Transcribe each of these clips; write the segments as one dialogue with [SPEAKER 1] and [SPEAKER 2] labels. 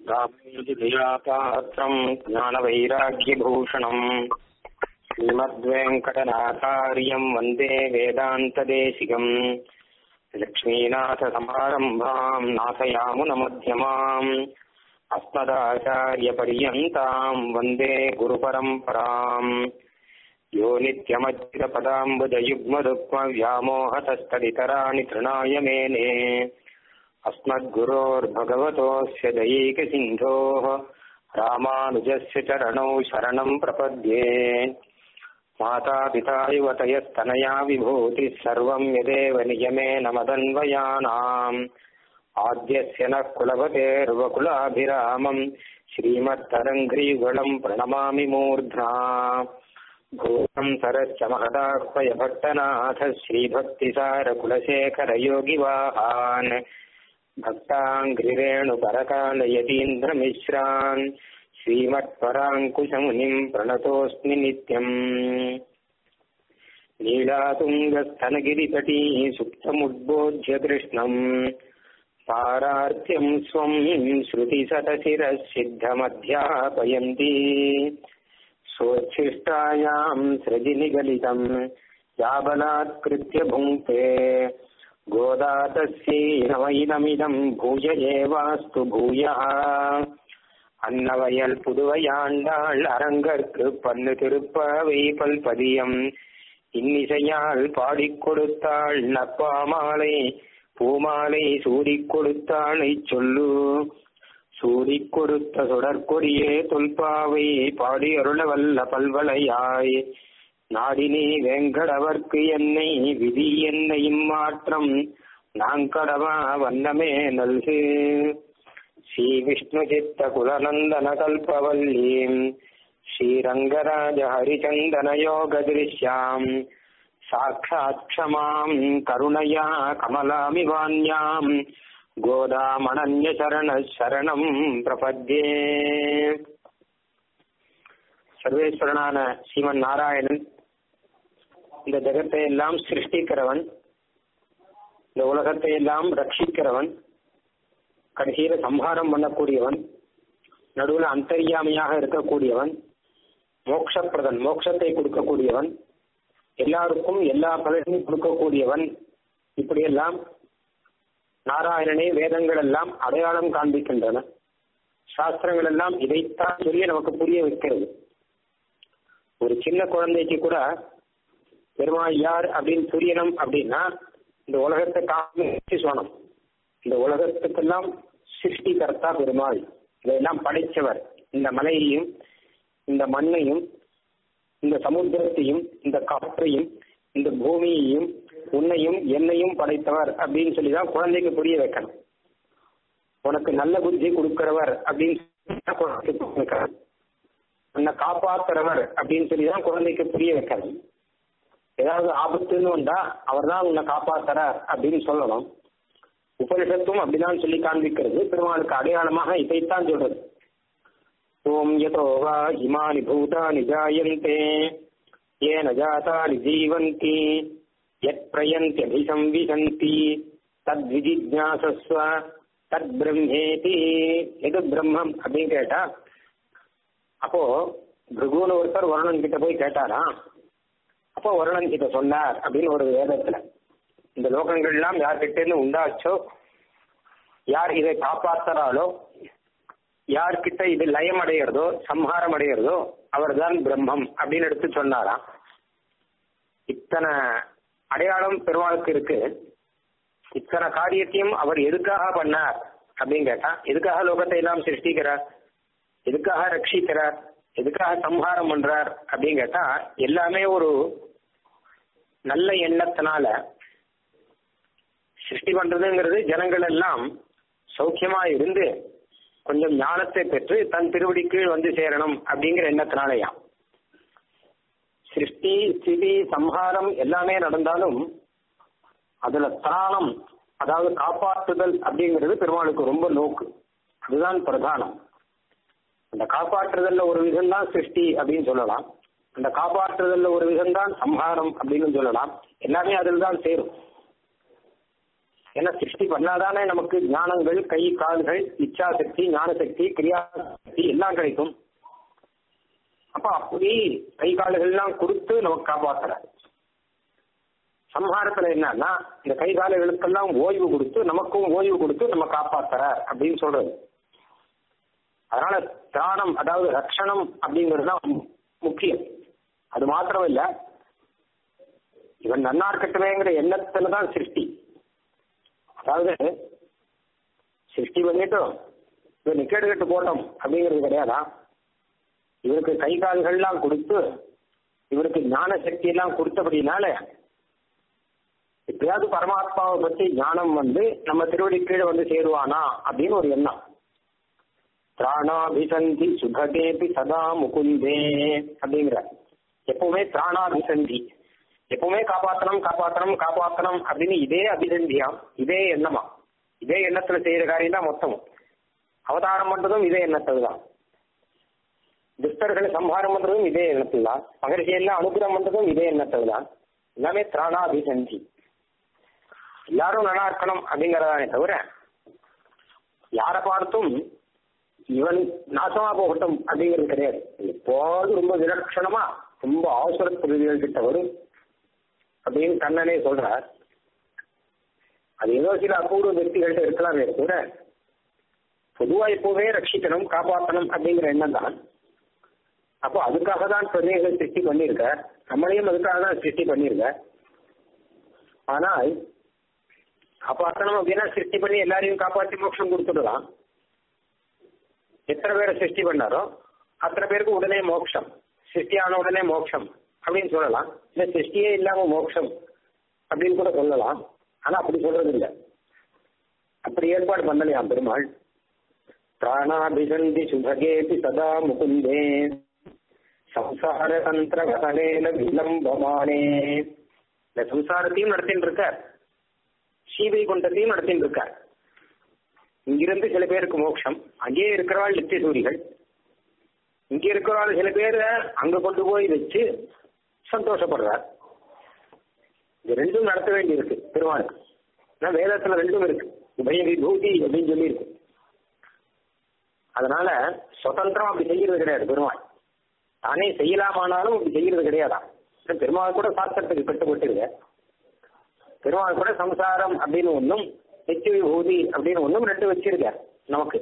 [SPEAKER 1] ராமேஜிதயாபாத்திரம் ஞானவைராக்கியபூஷணம் ஸ்ரீமத்வேங்கடநாதாரியம் வந்தே வேதாந்ததேசிகம் லக்ஷ்மீநாதசமாரம்பாம் நாசயாமுனமध्यமாம் अस्मदाचार्यपर्यन्ताम् वन्दे गुरुपरम्पराम् यो नित्यमच्युतपदाम्बुजयुग्मरुक्मव्यामोहतस्तदितराणि तृणाय मेने अस्मद्गुरोर्भगवतोऽस्य दयैकसिन्धोः रामानुजस्य चरणौ शरणम् प्रपद्ये मातापिता युवतयस्तनया विभूतिः सर्वम् यदेव नियमेन मदन्वयानाम् आद्यस्य नः कुलपतेर्वकुलाभिरामम् श्रीमत्तरङ्घ्रीगुणम् प्रणमामि मूर्ध्ना भूतम् सरश्च महदाह्वय भट्टनाथ श्रीभक्तिसारकुलशेखरयोगिवाहान् भक्ताङ्घ्रिरेणुपरकालयतीन्द्रमिश्रान् श्रीमत्पराङ्कुशमुनिम् प्रणतोऽस्मि नित्यम् नीलातुङ्गस्तनगिरितटी सुप्तमुद्बोध्य कृष्णम् पारार्थ्यम् स्वम् श्रुतिशतशिरः सिद्धमध्यापयन्ती सोच्छिष्टायाम् सृजिनिगलितम् याबलात्कृत्य भुङ्क्ते गोदा तस्यै नवैनमिदम् भूय एवास्तु भूयः அன்னவயல் புதுவையாண்டாள் அரங்கற்கு பன்னு திருப்பாவை பல்பதியம் இன்னிசையால் பாடிக் கொடுத்தாள் நப்பாமாலை பூமாலை சூடிக் கொடுத்தாளை சொல்லு சூடிக் கொடுத்த சுடற்கொடியே தொல்பாவை பாடி அருள வல்ல பல்வளையாய் நாடினி வேங்கடவர்க்கு என்னை விதி என்னையும் மாற்றம் நாங்கடவா வண்ணமே நல்கு ஸ்ரீ விஷ்ணு சித்த குலநந்தன கல்பவல்லீம் ஸ்ரீரங்கராஜ ஹரிச்சந்தன யோக திருஷ்யாம் சாட்சாத் க்ஷமாம் கருணையா கமலாமிவான்யாம் கோதாமணன்ய சரண சரணம் பிரபத்யே சர்வேஸ்வரனான ஸ்ரீமன் நாராயணன் இந்த ஜெகத்தை எல்லாம் சிருஷ்டிக்கிறவன் இந்த உலகத்தை எல்லாம் ரட்சிக்கிறவன் கடைசியில சம்ஹாரம் பண்ணக்கூடியவன் நடுவில் அந்தரியாமையாக இருக்கக்கூடியவன் மோக்ஷப்பிரதன் மோட்சத்தை கொடுக்கக்கூடியவன் எல்லாருக்கும் எல்லா பலனையும் கொடுக்கக்கூடியவன் இப்படியெல்லாம் நாராயணனே வேதங்கள் எல்லாம் அடையாளம் காண்பிக்கின்றன சாஸ்திரங்கள் எல்லாம் இதைத்தான் சொல்லி நமக்கு புரிய வைக்கிறது ஒரு சின்ன குழந்தைக்கு கூட பெருமாள் யார் அப்படின்னு புரியணும் அப்படின்னா இந்த உலகத்தை காமிச்சு சொல்லணும் இந்த உலகத்துக்கெல்லாம் சிருஷ்டிகர்த்தா பெருமாள் இதையெல்லாம் படைச்சவர் இந்த மலையையும் இந்த மண்ணையும் இந்த சமுத்திரத்தையும் இந்த காற்றையும் இந்த பூமியையும் உன்னையும் என்னையும் படைத்தவர் அப்படின்னு சொல்லி தான் குழந்தைக்கு புரிய வைக்கணும் உனக்கு நல்ல புத்தி கொடுக்கிறவர் அப்படின்னு குழந்தைக்கு உன்னை காப்பாத்துறவர் அப்படின்னு சொல்லி தான் குழந்தைக்கு புரிய வைக்கணும் ஏதாவது ஆபத்துன்னு வந்தா அவர் தான் உன்னை காப்பாத்துறார் அப்படின்னு சொல்லணும் உபனிஷத்தும் அப்படிதான் சொல்லி காண்பிக்கிறது பெருமாளுக்கு அடையாளமாக இதைத்தான் சொல்றது ஓம் யதோ வா இமானி பூதானி ஜாயந்தே ஏன ஜாதானி ஜீவந்தி யத் பிரயந்தியபிசம்விசந்தி தத் விஜிஜாசஸ்வ தத் பிரம்மேதி எது பிரம்மம் அப்படின்னு கேட்டா அப்போ பிருகுன்னு ஒருத்தர் வருணன் கிட்ட போய் கேட்டாரா அப்போ வருணன் கிட்ட சொன்னார் அப்படின்னு ஒரு வேதத்துல இந்த லோகங்கள் எல்லாம் யார்கிட்ட இருந்து உண்டாச்சோ யார் இதை காப்பாத்துறாளோ யார்கிட்ட இது லயம் அடைகிறதோ சம்ஹாரம் அடைகிறதோ அவர் தான் பிரம்மம் அப்படின்னு எடுத்து சொன்னாராம் இத்தனை அடையாளம் பெருமாளுக்கு இருக்கு இத்தனை காரியத்தையும் அவர் எதுக்காக பண்ணார் அப்படின்னு கேட்டா எதுக்காக லோகத்தை எல்லாம் சிருஷ்டிக்கிறார் எதுக்காக ரட்சிக்கிறார் எதுக்காக சம்ஹாரம் பண்றார் அப்படின்னு கேட்டா எல்லாமே ஒரு நல்ல எண்ணத்தினால சிருஷ்டி பண்றதுங்கிறது ஜனங்கள் எல்லாம் சௌக்கியமா இருந்து கொஞ்சம் ஞானத்தை பெற்று தன் திருவடி கீழ் வந்து சேரணும் அப்படிங்கிற எண்ணத்தினாலயா சிருஷ்டி ஸ்திதி சம்ஹாரம் எல்லாமே நடந்தாலும் அதுல திராணம் அதாவது காப்பாற்றுதல் அப்படிங்கிறது பெருமாளுக்கு ரொம்ப நோக்கு அதுதான் பிரதானம் அந்த காப்பாற்றுதல்ல ஒரு விதம் தான் சிருஷ்டி அப்படின்னு சொல்லலாம் அந்த காப்பாற்றுதல்ல ஒரு விதம் தான் சம்ஹாரம் அப்படின்னு சொல்லலாம் எல்லாமே அதில் தான் சேரும் ஏன்னா சிருஷ்டி பண்ணாதானே நமக்கு ஞானங்கள் கை கால்கள் இச்சா சக்தி ஞான சக்தி கிரியா சக்தி எல்லாம் கிடைக்கும் அப்ப அப்படி கை கால்கள்லாம் கொடுத்து நமக்கு காப்பாத்துறாரு சம்ஹாரத்துல என்னன்னா இந்த கை கால்களுக்கெல்லாம் ஓய்வு கொடுத்து நமக்கும் ஓய்வு கொடுத்து நம்ம காப்பாத்துறார் அப்படின்னு சொல்றது அதனால திராணம் அதாவது ரட்சணம் அப்படிங்கிறது தான் முக்கியம் அது மாத்திரம் இல்ல இவன் நன்னா இருக்கட்டுமேங்கிற எண்ணத்துல தான் சிருஷ்டி அதாவது சிருஷ்டி பண்ணிட்டோம் இவன் நிக்கெடு கட்டு போட்டோம் அப்படிங்கிறது கிடையாதா இவருக்கு கை கால்கள்லாம் கொடுத்து இவருக்கு ஞான சக்தி எல்லாம் கொடுத்தபடினால எப்பயாவது பரமாத்மாவை பத்தி ஞானம் வந்து நம்ம திருவடி கீழே வந்து சேருவானா அப்படின்னு ஒரு எண்ணம் திராணாபிசந்தி சுகதேபி சதா முகுந்தே அப்படிங்கிற எப்பவுமே திராணாபிசந்தி எப்பவுமே காப்பாத்தணும் காப்பாத்தணும் காப்பாத்தணும் அப்படின்னு இதே அபிசந்தியாம் இதே எண்ணமா இதே எண்ணத்துல செய்யற காரியம் தான் மொத்தமும் அவதாரம் பண்றதும் இதே எண்ணத்தில் தான் துஷ்டர்களை சம்ஹாரம் பண்றதும் இதே எண்ணத்தில் தான் மகர்ஷி எல்லாம் அனுகிரகம் பண்றதும் இதே எண்ணத்தில் தான் எல்லாமே திராணாபிசந்தி எல்லாரும் நல்லா இருக்கணும் அப்படிங்கறதானே தவிர யாரை பார்த்தும் இவன் நாசமா போகட்டும் அப்படிங்கிறது கிடையாது எப்போது ரொம்ப விலட்சணமா ரொம்ப அவசர பிரதிகள் கிட்ட வரும் அப்படின்னு கண்ணனே சொல்றார் அது ஏதோ சில அபூர்வ व्यक्திகள்கிட்ட இருக்கலாமே கூட பொதுவா எப்பவுமே ரட்சிக்கணும் காப்பாற்றணும் அப்படிங்கிற எண்ணம் தான் அப்போ அதுக்காக தான் பிரதிகள் சிருஷ்டி பண்ணியிருக்க நம்மளையும் அதுக்காக தான் சிருஷ்டி பண்ணியிருக்க ஆனால் காப்பாற்றணும் அப்படின்னா சிருஷ்டி பண்ணி எல்லாரையும் காப்பாற்றி மோட்சம் கொடுத்துடலாம் எத்தனை பேரை சிருஷ்டி பண்ணாரோ அத்தனை பேருக்கு உடனே மோட்சம் சிருஷ்டி ஆன உடனே மோட்சம் அப்படின்னு சொல்லலாம் இல்ல சிருஷ்டியே இல்லாம மோட்சம் அப்படின்னு கூட சொல்லலாம் ஆனா அப்படி சொல்றது இல்லை அப்படி ஏற்பாடு பண்ணலையாம் பெருமாள் பிராணாபிசந்தி சுபகேபி சதா முகுந்தே சம்சார தந்திர கதனேன விளம்பமானே இந்த சம்சாரத்தையும் நடத்தின்னு இருக்கார் சீதை கொண்டத்தையும் நடத்தின்னு இருக்கார் இங்கிருந்து சில பேருக்கு மோட்சம் அங்கேயே இருக்கிறவாள் நித்திய சூரிகள் இங்க இருக்கிறவாள் சில பேரை அங்க கொண்டு போய் வச்சு சந்தோஷப்படுறார் இது ரெண்டும் நடத்த வேண்டி இருக்கு பெருமாளுக்கு ஏன்னா வேதத்துல ரெண்டும் இருக்கு உபய விபூதி அப்படின்னு சொல்லி இருக்கு அதனால சுதந்திரம் அப்படி செய்யறது கிடையாது பெருமாள் தானே செய்யலாமானாலும் அப்படி செய்யறது கிடையாதான் பெருமாள் கூட சாஸ்திரத்துக்கு கட்டுப்பட்டு பெருமாள் கூட சம்சாரம் அப்படின்னு ஒன்றும் நித்திய விபூதி அப்படின்னு ஒன்றும் ரெண்டு வச்சிருக்கார் நமக்கு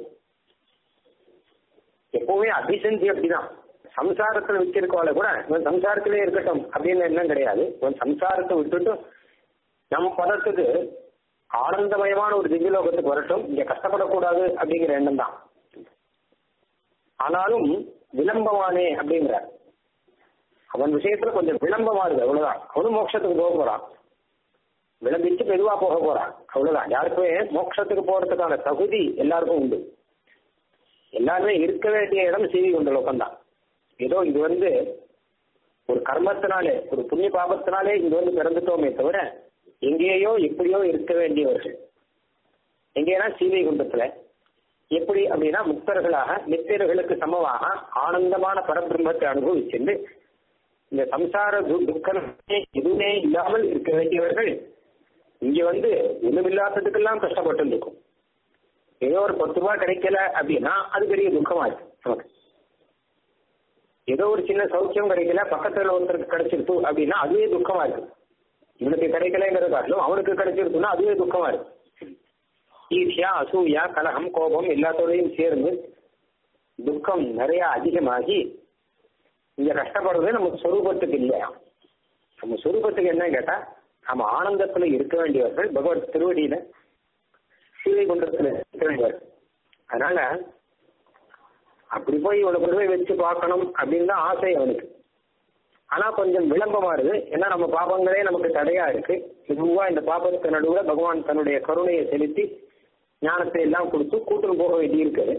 [SPEAKER 1] எப்பவுமே அபிசந்தி அப்படிதான் சம்சாரத்துல வச்சிருக்கவால கூட இவன் சம்சாரத்திலே இருக்கட்டும் அப்படின்னு எண்ணம் கிடையாது இவன் சம்சாரத்தை விட்டுட்டு நம்ம பதத்துக்கு ஆனந்தமயமான ஒரு திவ்யலோகத்துக்கு வரட்டும் இங்க கஷ்டப்படக்கூடாது அப்படிங்கிற எண்ணம் தான் ஆனாலும் விளம்பமானே அப்படிங்கிறார் அவன் விஷயத்துல கொஞ்சம் விளம்பமா இருக்கு அவ்வளவுதான் அவனும் மோட்சத்துக்கு போக போறான் விளம்பிச்சு மெதுவா போக போறான் அவ்வளவுதான் யாருக்குமே மோட்சத்துக்கு போறதுக்கான தகுதி எல்லாருக்கும் உண்டு எல்லாருமே இருக்க வேண்டிய இடம் சீவி கொண்ட லோகம்தான் ஏதோ இது வந்து ஒரு கர்மத்தினாலே ஒரு புண்ணிய பாபத்தினாலே இங்க வந்து பிறந்துட்டோமே தவிர எங்கேயோ எப்படியோ இருக்க வேண்டியவர்கள் எங்கேனா சீவை குண்டத்துல எப்படி அப்படின்னா முக்தர்களாக நித்தியர்களுக்கு சமமாக ஆனந்தமான பரபிரம்மத்தை அனுபவிச்சிருந்து இந்த சம்சார துக்கமே எதுவுமே இல்லாமல் இருக்க வேண்டியவர்கள் இங்க வந்து ஒண்ணுமில்லாததுக்கெல்லாம் கஷ்டப்பட்டு இருக்கும் ஏதோ ஒரு பத்து ரூபாய் கிடைக்கல அப்படின்னா அது பெரிய துக்கமா இருக்கு நமக்கு ஏதோ ஒரு சின்ன சௌக்கியம் கிடைக்கல பக்கத்துல ஒருத்தருக்கு கிடைச்சிருத்து அப்படின்னா அதுவே துக்கமா இருக்கு இவனுக்கு கிடைக்கலங்கிறது காட்டிலும் அவனுக்கு கிடைச்சிருக்குன்னா அதுவே துக்கமா இருக்கு ஈர்ஷியா அசூயா கலகம் கோபம் எல்லாத்தோடையும் சேர்ந்து துக்கம் நிறைய அதிகமாகி இங்க கஷ்டப்படுறது நம்ம சொரூபத்துக்கு இல்லையா நம்ம சொரூபத்துக்கு என்ன கேட்டா நம்ம ஆனந்தத்துல இருக்க வேண்டியவர்கள் பகவத் திருவடியில சீவை குண்டத்துல இருக்க வேண்டியவர்கள் அதனால அப்படி போய் இவனை கொண்டு போய் வச்சு பார்க்கணும் அப்படின்னு தான் ஆசை அவனுக்கு ஆனா கொஞ்சம் விளம்பமா இருக்கு ஏன்னா நம்ம பாபங்களே நமக்கு தடையா இருக்கு மெதுவா இந்த பாபத்துக்கு நடுவுல பகவான் தன்னுடைய கருணையை செலுத்தி ஞானத்தை எல்லாம் கொடுத்து கூட்டுன்னு போக வேண்டி இருக்குது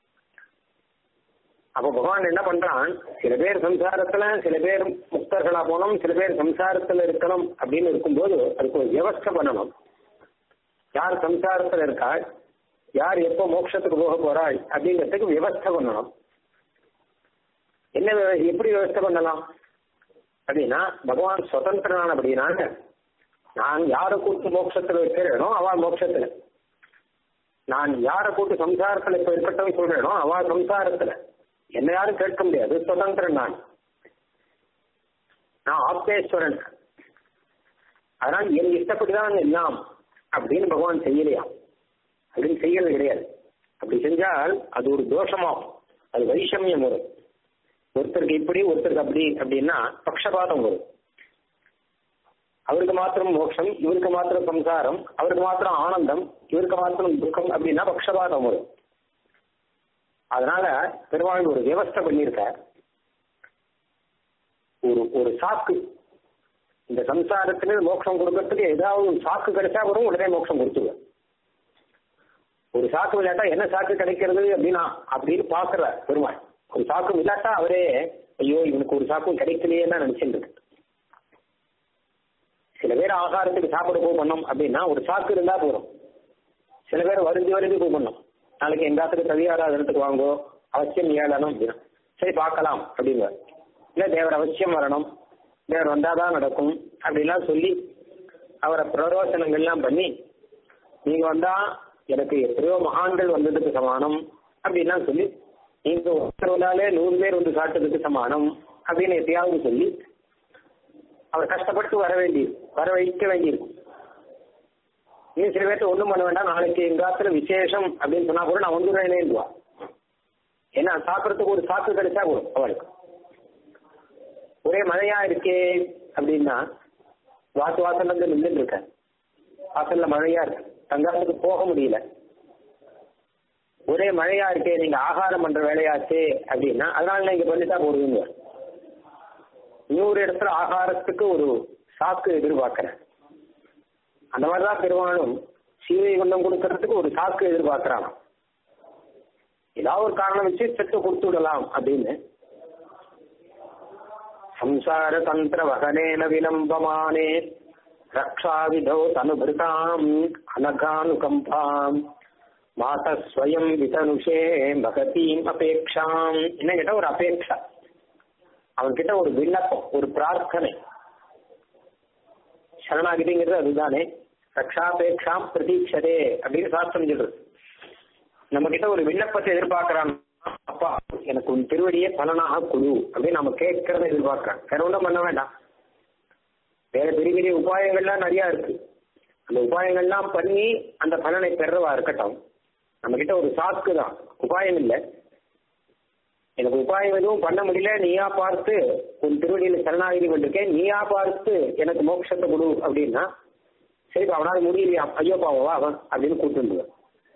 [SPEAKER 1] அப்ப பகவான் என்ன பண்றான் சில பேர் சம்சாரத்துல சில பேர் முக்தர்களா போனோம் சில பேர் சம்சாரத்துல இருக்கணும் அப்படின்னு இருக்கும்போது அதுக்கு ஒரு வியவஸ்தை பண்ணணும் யார் சம்சாரத்துல இருக்காள் யார் எப்போ மோட்சத்துக்கு போக போறாள் அப்படிங்கிறதுக்கு வியவஸ்தை பண்ணணும் என்ன எப்படி வியவஸ்தை பண்ணலாம் அப்படின்னா பகவான் சுதந்திரனானபடினால நான் யாரை கூட்டு மோட்சத்துல வைக்கிறேனோ அவள் மோட்சத்துல நான் யாரை கூட்டு சம்சாரத்துல இப்ப இருக்கட்டும் சொல்றேனோ அவள் சம்சாரத்துல என்ன யாரும் கேட்க முடியாது சுதந்திரன் நான் நான் ஆப்தேஸ்வரன் அதனால் என் இஷ்டப்படிதான் எல்லாம் அப்படின்னு பகவான் செய்யலையா அப்படின்னு செய்யறது கிடையாது அப்படி செஞ்சால் அது ஒரு தோஷமாகும் அது வைஷமியம் வரும் ஒருத்தருக்கு இப்படி ஒருத்தருக்கு அப்படி அப்படின்னா பக்ஷபாதம் வரும் அவருக்கு மாத்திரம் மோட்சம் இவருக்கு மாத்திரம் சம்சாரம் அவருக்கு மாத்திரம் ஆனந்தம் இவருக்கு மாத்திரம் துக்கம் அப்படின்னா பக்ஷபாதம் வரும் அதனால பெருமாள் ஒரு வியவஸ்தை பண்ணியிருக்கார் ஒரு ஒரு சாக்கு இந்த சம்சாரத்துல மோட்சம் கொடுக்கறதுக்கு ஏதாவது ஒரு சாக்கு கிடைச்சா வரும் உடனே மோட்சம் கொடுத்துருவேன் ஒரு சாக்கு விளையாட்டா என்ன சாக்கு கிடைக்கிறது அப்படின்னா அப்படின்னு பாக்குற பெருமாள் ஒரு சாக்கு விளையாட்டா அவரே ஐயோ இவனுக்கு ஒரு சாக்கும் கிடைக்கலையே தான் நினைச்சுட்டு இருக்கு சில பேர் ஆகாரத்துக்கு சாப்பிட கூப்பிடணும் அப்படின்னா ஒரு சாக்கு இருந்தா போதும் சில பேர் வருந்தி வருந்தி கூப்பிடணும் நாளைக்கு எங்காத்துக்கு தவியாராதனத்துக்கு வாங்கோ அவசியம் ஏழணும் அப்படின்னா சரி பார்க்கலாம் அப்படிங்க இல்ல தேவர் அவசியம் வரணும் தேவர் வந்தாதான் நடக்கும் அப்படிலாம் சொல்லி அவரை பிரரோசனங்கள்லாம் பண்ணி நீங்க வந்தா எனக்கு எத்தனையோ மகான்கள் வந்ததுக்கு சமானம் அப்படின்லாம் சொல்லி நீங்க ஒருத்தர்னாலே நூறு பேர் வந்து காட்டுறதுக்கு சமானம் அப்படின்னு எப்பயாவது சொல்லி அவர் கஷ்டப்பட்டு வர வேண்டி வர வைக்க வேண்டியிருக்கும் நீ சில பேர்த்த ஒண்ணும் பண்ண வேண்டாம் நாளைக்கு எங்காத்துல விசேஷம் அப்படின்னு சொன்னா கூட நான் வந்துடுறேனேன்னுவா ஏன்னா சாப்பிடறதுக்கு ஒரு சாக்கு கிடைச்சா போதும் அவளுக்கு ஒரே மழையா இருக்கே அப்படின்னா வாசு வாசல்ல இருந்து நின்றுட்டு இருக்க வாசல்ல மழையா இருக்கு தங்காத்துக்கு போக முடியல ஒரே மழையா இருக்கே நீங்க ஆகாரம் பண்ற வேலையாச்சே அப்படின்னா அதனால நான் இங்க பண்ணிட்டா போடுவீங்க இன்னொரு இடத்துல ஆகாரத்துக்கு ஒரு சாக்கு எதிர்பார்க்கிறேன் அந்த மாதிரிதான் பெருமாளும் சீவை குண்டம் கொடுக்கறதுக்கு ஒரு சாக்கு எதிர்பார்க்கிறான் ஏதாவது ஒரு காரணம் வச்சு செத்து கொடுத்து விடலாம் அப்படின்னு சம்சார தந்திர வகனேன விலம்பமானே ரக்ஷாவிதோ தனுபிருதாம் அனகானுகம்பாம் மாத ஸ்வயம் விதனுஷே மகதீம் அபேக்ஷாம் என்ன கேட்டா ஒரு அபேட்சா அவன்கிட்ட ஒரு விண்ணப்பம் ஒரு பிரார்த்தனை சரணாகிதிங்கிறது அதுதானே ரக்ஷாபேட்சாம் பிரதீட்சதே அப்படின்னு சாஸ்திரம் சொல்றது நம்ம கிட்ட ஒரு விண்ணப்பத்தை எதிர்பார்க்கிறான் அப்பா எனக்கு உன் திருவடியே பலனாக குழு அப்படின்னு நம்ம கேட்கறத எதிர்பார்க்கிறான் வேற ஒன்றும் பண்ண வேண்டாம் வேற பெரிய பெரிய உபாயங்கள்லாம் நிறைய இருக்கு அந்த உபாயங்கள்லாம் பண்ணி அந்த பலனை பெறவா இருக்கட்டும் நம்ம கிட்ட ஒரு சாக்கு தான் உபாயம் இல்லை எனக்கு உபாயம் எதுவும் பண்ண முடியல நீயா பார்த்து உன் திருவடியில சரணாகிதி பண்ணிருக்கேன் நீயா பார்த்து எனக்கு மோட்சத்தை கொடு அப்படின்னா சரிப்பா அவனால் முடியலையா ஐயோ பாவா அவன் அப்படின்னு கூப்பிட்டு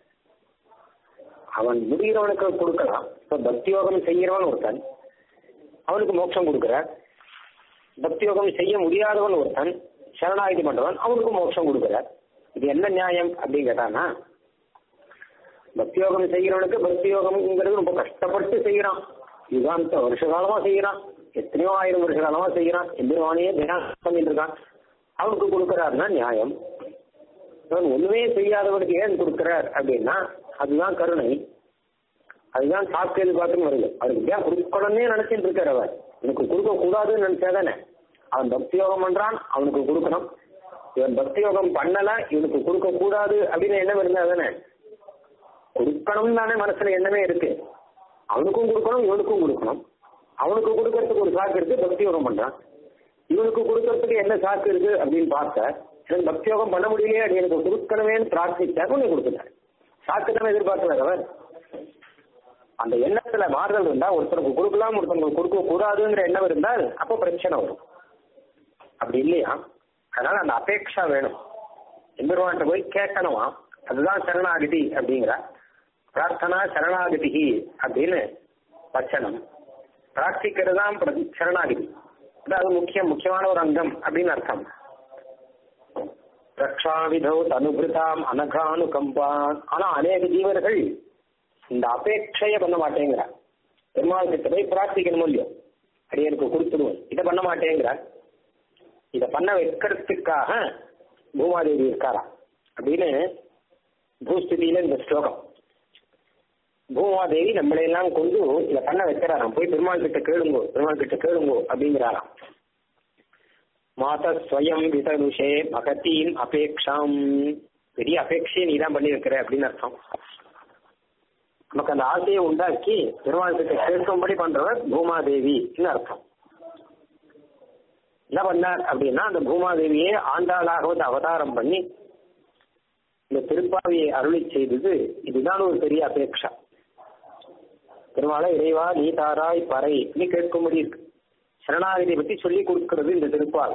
[SPEAKER 1] அவன் முடிகிறவனுக்கு கொடுக்கலாம் இப்ப பக்தியோகம் செய்கிறவன் ஒருத்தன் அவனுக்கு மோட்சம் கொடுக்குற பக்தியோகம் செய்ய முடியாதவன் ஒருத்தன் சரணாகிதி பண்றவன் அவனுக்கு மோட்சம் கொடுக்குற இது என்ன நியாயம் அப்படின்னு கேட்டானா பக்தியோகம் செய்கிறவனுக்கு பக்தியோகம்ங்கிறது ரொம்ப கஷ்டப்பட்டு செய்யறான் யுகாந்த வருஷ காலமா செய்யறான் எத்தனையோ ஆயிரம் வருஷ காலமா செய்யறான் எந்திரவானையே தியானம் பண்ணிட்டு இருக்கான் அவனுக்கு கொடுக்கறாருன்னா நியாயம் அவன் ஒண்ணுமே செய்யாதவனுக்கு ஏன் கொடுக்கிறார் அப்படின்னா அதுதான் கருணை அதுதான் சாக்கு எதிர்பார்த்துன்னு வருது அவருக்கு ஏன் கொடுக்கணும்னே நினைச்சிட்டு இருக்காரு அவர் எனக்கு கொடுக்க கூடாதுன்னு நினைச்சாதானே அவன் பக்தி யோகம் பண்றான் அவனுக்கு கொடுக்கணும் இவன் பக்தி யோகம் பண்ணல இவனுக்கு கொடுக்க கூடாது அப்படின்னு எண்ணம் இருந்தா தானே கொடுக்கணும் தானே மனசுல எண்ணமே இருக்கு அவனுக்கும் கொடுக்கணும் இவனுக்கும் கொடுக்கணும் அவனுக்கு கொடுக்கறதுக்கு ஒரு சாக்கு இருக்கு பக்தி யோகம் பண்றான் இவனுக்கு கொடுக்கறதுக்கு என்ன சாக்கு இருக்கு அப்படின்னு பார்த்த எனக்கு பக்தி யோகம் பண்ண முடியலையே அது எனக்கு கொடுக்கணுமேன்னு பிரார்த்திச்சா உன்னை கொடுத்துட்டார் சாக்கு தானே எதிர்பார்க்கிறார் அவர் அந்த எண்ணத்துல மாறுதல் இருந்தா ஒருத்தருக்கு கொடுக்கலாம் ஒருத்தருக்கு கொடுக்க கூடாதுங்கிற எண்ணம் இருந்தால் அப்ப பிரச்சனை வரும் அப்படி இல்லையா அதனால அந்த அபேட்சா வேணும் எம்பெருமான்ட்ட போய் கேட்கணுமா அதுதான் சரணாகதி அப்படிங்கிற பிரார்த்தனா சரணாகதி அப்படின்னு வச்சனம் பிரார்த்திக்கிறது தான் சரணாகதி அது முக்கியம் முக்கியமான ஒரு அங்கம் அப்படின்னு அர்த்தம் ரக்ஷாவிதோ அனுபிருதாம் அனகானுகம்பான் ஆனா அநேக ஜீவர்கள் இந்த அபேட்சைய பண்ண மாட்டேங்கிற பெருமாள் கிட்ட போய் பிரார்த்திக்கணும் இல்லையோ அடி எனக்கு கொடுத்துடுவோம் இதை பண்ண மாட்டேங்கிற இதை பண்ண வைக்கிறதுக்காக பூமாதேவி இருக்காரா அப்படின்னு பூஸ்திதியில இந்த ஸ்லோகம் பூமாதேவி நம்மளையெல்லாம் கொண்டு இதை பண்ண வைக்கிறாராம் போய் பெருமாள் கிட்ட கேளுங்கோ பெருமாள் கிட்ட கேளுங்கோ அப்படிங்கிறாராம் மாத ஸ்வயம் விதனுஷே மகத்தீன் அபேக்ஷாம் பெரிய அபேட்சையை நீ தான் பண்ணியிருக்கிற அப்படின்னு அர்த்தம் நமக்கு அந்த ஆசையை உண்டாக்கி பெருமாளுக்கு கேட்கும்படி பண்றவர் பூமாதேவின்னு அர்த்தம் என்ன பண்ணார் அப்படின்னா அந்த பூமாதேவியே ஆண்டாளாக வந்து அவதாரம் பண்ணி இந்த திருப்பாவியை அருளி செய்தது இதுதான் ஒரு பெரிய அபேட்சா பெருமாளை இறைவா நீ தாராய் பறை நீ கேட்கும்படி இருக்கு சரணாகதியை பத்தி சொல்லி கொடுக்கிறது இந்த திருப்பாவை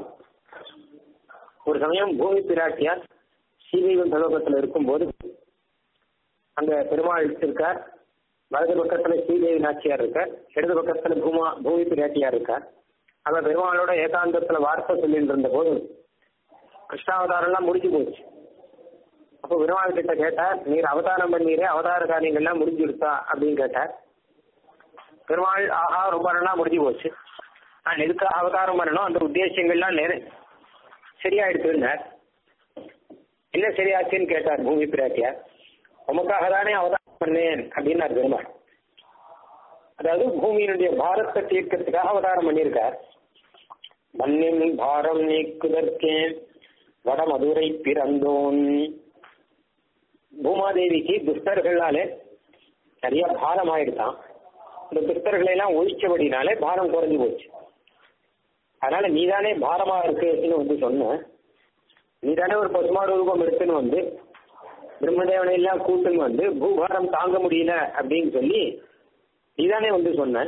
[SPEAKER 1] ஒரு சமயம் பூமி பிராட்டியார் ஸ்ரீதெய்வம் சலோகத்தில் இருக்கும்போது அங்க பெருமாள் இருக்கார் வலது பக்கத்துல ஸ்ரீதேவி நாச்சியார் இருக்கார் இடது பக்கத்துல பூமா பூமி பிராட்டியார் இருக்கார் அவ பெருமாளோட ஏகாந்தத்துல வார்த்தை சொல்லிட்டு இருந்த போது கிருஷ்ணாவதாரம் எல்லாம் முடிஞ்சு போச்சு அப்போ பெருமாள் கிட்ட கேட்டார் நீர் அவதாரம் பண்ணீரே அவதார காரியங்கள்லாம் முடிஞ்சுடுத்தா அப்படின்னு கேட்டார் பெருமாள் ஆஹா ரொம்ப நல்லா முடிஞ்சு போச்சு நான் எதுக்காக அவதாரம் பண்ணணும் அந்த உத்தேசங்கள்லாம் நேர சரியாயிடுத்துன்னார் என்ன சரியாச்சுன்னு கேட்டார் பூமி பிராட்டியார் உமக்காக தானே அவதாரம் பண்ணேன் அப்படின்னார் பெருமாள் அதாவது பூமியினுடைய பாரத்தை தீர்க்கறதுக்காக அவதாரம் பண்ணியிருக்கார் மண்ணின் பாரம் நீக்குதற்கே வடமதுரை பிறந்தோன் பூமாதேவிக்கு துஷ்டர்களாலே நிறைய பாரம் ஆயிடுதான் இந்த துஷ்டர்களை எல்லாம் ஒழிச்சபடினாலே பாரம் குறைஞ்சு போச்சு அதனால நீதானே பாரமா இருக்குன்னு வந்து சொன்ன நீதானே ஒரு பசுமாடு ரூபம் எடுத்துன்னு வந்து பிரம்மதேவனை எல்லாம் கூட்டுன்னு வந்து பூபாரம் தாங்க முடியல அப்படின்னு சொல்லி நீதானே வந்து சொன்ன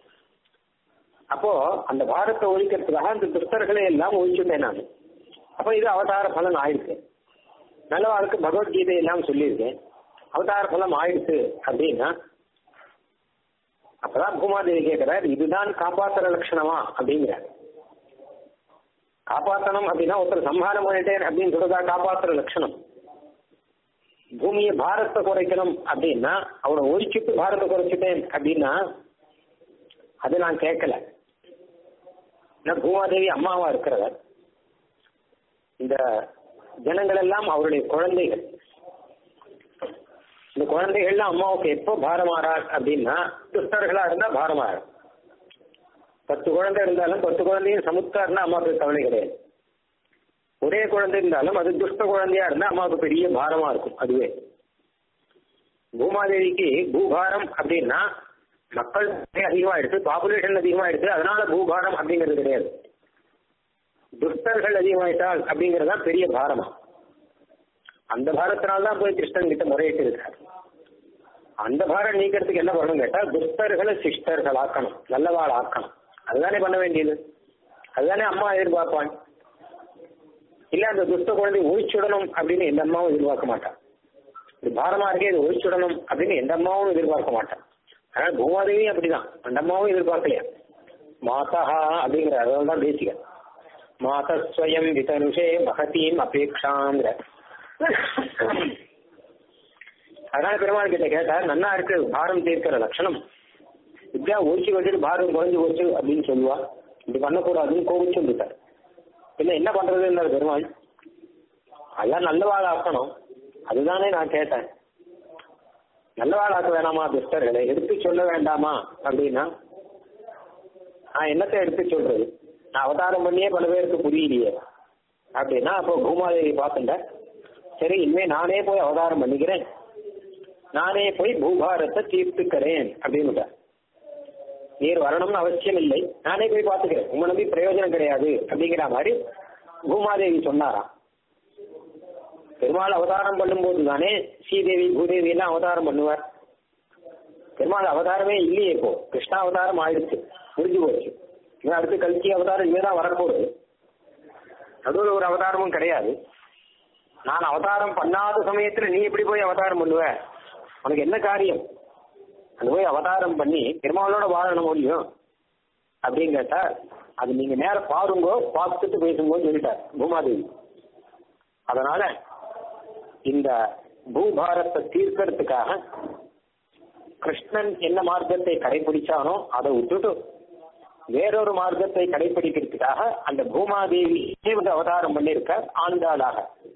[SPEAKER 1] அப்போ அந்த பாரத்தை ஒழிக்கிறதுக்காக அந்த துஷ்டர்களை எல்லாம் ஒழிச்சுட்டேன் நான் அப்போ இது அவதார பலன் ஆயிருக்கு நல்ல வாழ்க்கை பகவத்கீதை எல்லாம் சொல்லியிருக்கேன் அவதார பலம் ஆயிடுச்சு அப்படின்னா அப்பதான் பூமாதேவி கேட்கிறார் இதுதான் காப்பாத்துற லட்சணமா அப்படிங்கிறார் காப்பாத்தணும் அப்படின்னா ஒருத்தர் சம்ஹாரம் பண்ணிட்டேன் அப்படின்னு சொல்றதா காப்பாத்துற லட்சணம் பூமியை பாரத்தை குறைக்கணும் அப்படின்னா அவனை ஒழிச்சுட்டு பாரத்தை குறைச்சிட்டேன் அப்படின்னா அது நான் கேட்கல நான் பூமாதேவி அம்மாவா இருக்கிறவர் இந்த ஜனங்கள் எல்லாம் அவருடைய குழந்தைகள் இந்த குழந்தைகள்லாம் அம்மாவுக்கு எப்போ பாரமாறார் அப்படின்னா துஷ்டர்களா இருந்தா பாரமாறார் பத்து குழந்தை இருந்தாலும் பத்து குழந்தையும் சமுத்தாருன்னா அம்மாவுக்கு கவலை கிடையாது ஒரே குழந்தை இருந்தாலும் அது துஷ்ட குழந்தையா இருந்தா அம்மாவுக்கு பெரிய பாரமா இருக்கும் அதுவே பூமாதேவிக்கு பூபாரம் அப்படின்னா மக்கள் அதிகமாயிடுச்சு பாப்புலேஷன் அதிகமாயிடுச்சு அதனால பூபாரம் அப்படிங்கிறது கிடையாது துஷ்டர்கள் அதிகமாயிட்டால் அப்படிங்கிறது தான் பெரிய பாரமா அந்த பாரத்தினால தான் போய் கிருஷ்ணன் கிட்ட முறையிட்டு இருக்காரு அந்த பாரம் நீக்கிறதுக்கு என்ன பண்ணணும் கேட்டா துஷ்டர்களை சிஷ்டர்கள் ஆக்கணும் நல்லவாள் ஆக்கணும் அதுதானே பண்ண வேண்டியது அதுதானே அம்மா எதிர்பார்ப்பான் இல்ல அந்த துஷ்ட குழந்தை ஒழிச்சுடணும் அப்படின்னு எந்த அம்மாவும் எதிர்பார்க்க மாட்டான் இது பாரமா இருக்கே இது ஒழிச்சுடணும் அப்படின்னு எந்த அம்மாவும் எதிர்பார்க்க மாட்டான் அதனால பூமாதேவி அப்படிதான் அந்த அம்மாவும் எதிர்பார்க்கலையா மாதா அப்படிங்கிற அதனால தான் பேசிக்க மாதஸ்வயம் விதனுஷே மகத்தீம் அபேக்ஷாங்கிற அதனால பெருமாள் கிட்ட கேட்டார் நன்னா இருக்கு பாரம் தீர்க்கிற லட்சணம் இப்படியா ஒழிச்சு வச்சுட்டு பாரம் குறைஞ்சு போச்சு அப்படின்னு சொல்லுவா இப்படி பண்ணக்கூடாதுன்னு கோவிச்சு வந்துட்டார் இல்ல என்ன பண்றதுன்னு பெருமாள் அதெல்லாம் நல்லவாள் ஆக்கணும் அதுதானே நான் கேட்டேன் நல்லவாள் ஆக்க வேணாமா துஷ்டர்களை எடுத்து சொல்ல வேண்டாமா அப்படின்னா நான் என்னத்தை எடுத்து சொல்றது நான் அவதாரம் பண்ணியே பல பேருக்கு புரியலையே அப்படின்னா அப்போ பூமாதேவி பார்த்துட்டேன் சரி இனிமே நானே போய் அவதாரம் பண்ணிக்கிறேன் நானே போய் பூபாரத்தை தீர்த்துக்கிறேன் அப்படின்னு நீர் வரணும்னு அவசியம் இல்லை நானே போய் பார்த்துக்கிறேன் உங்க நம்பி பிரயோஜனம் கிடையாது அப்படிங்கிற மாதிரி பூமாதேவி சொன்னாராம் பெருமாள் அவதாரம் பண்ணும்போது தானே ஸ்ரீதேவி பூதேவி எல்லாம் அவதாரம் பண்ணுவார் பெருமாள் அவதாரமே இல்லையே இப்போ கிருஷ்ணா அவதாரம் ஆயிடுச்சு முடிஞ்சு போச்சு இவன் அடுத்து கல்கி அவதாரம் இனிமேதான் வரப்போகுது நடுவில் ஒரு அவதாரமும் கிடையாது நான் அவதாரம் பண்ணாத சமயத்துல நீ எப்படி போய் அவதாரம் பண்ணுவ உனக்கு என்ன காரியம் அது போய் அவதாரம் பண்ணி பெருமாளோட வாழணும் முடியும் அப்படின்னு கேட்டா அது நீங்க நேரம் பாருங்கோ பார்த்துட்டு பேசுங்கோன்னு சொல்லிட்டார் பூமாதேவி அதனால இந்த பூபாரத்தை தீர்க்கறதுக்காக கிருஷ்ணன் என்ன மார்க்கத்தை கடைபிடிச்சானோ அதை விட்டுட்டு வேறொரு மார்க்கத்தை கடைபிடிக்கிறதுக்காக அந்த பூமாதேவி வந்து அவதாரம் பண்ணியிருக்க ஆண்டாளாக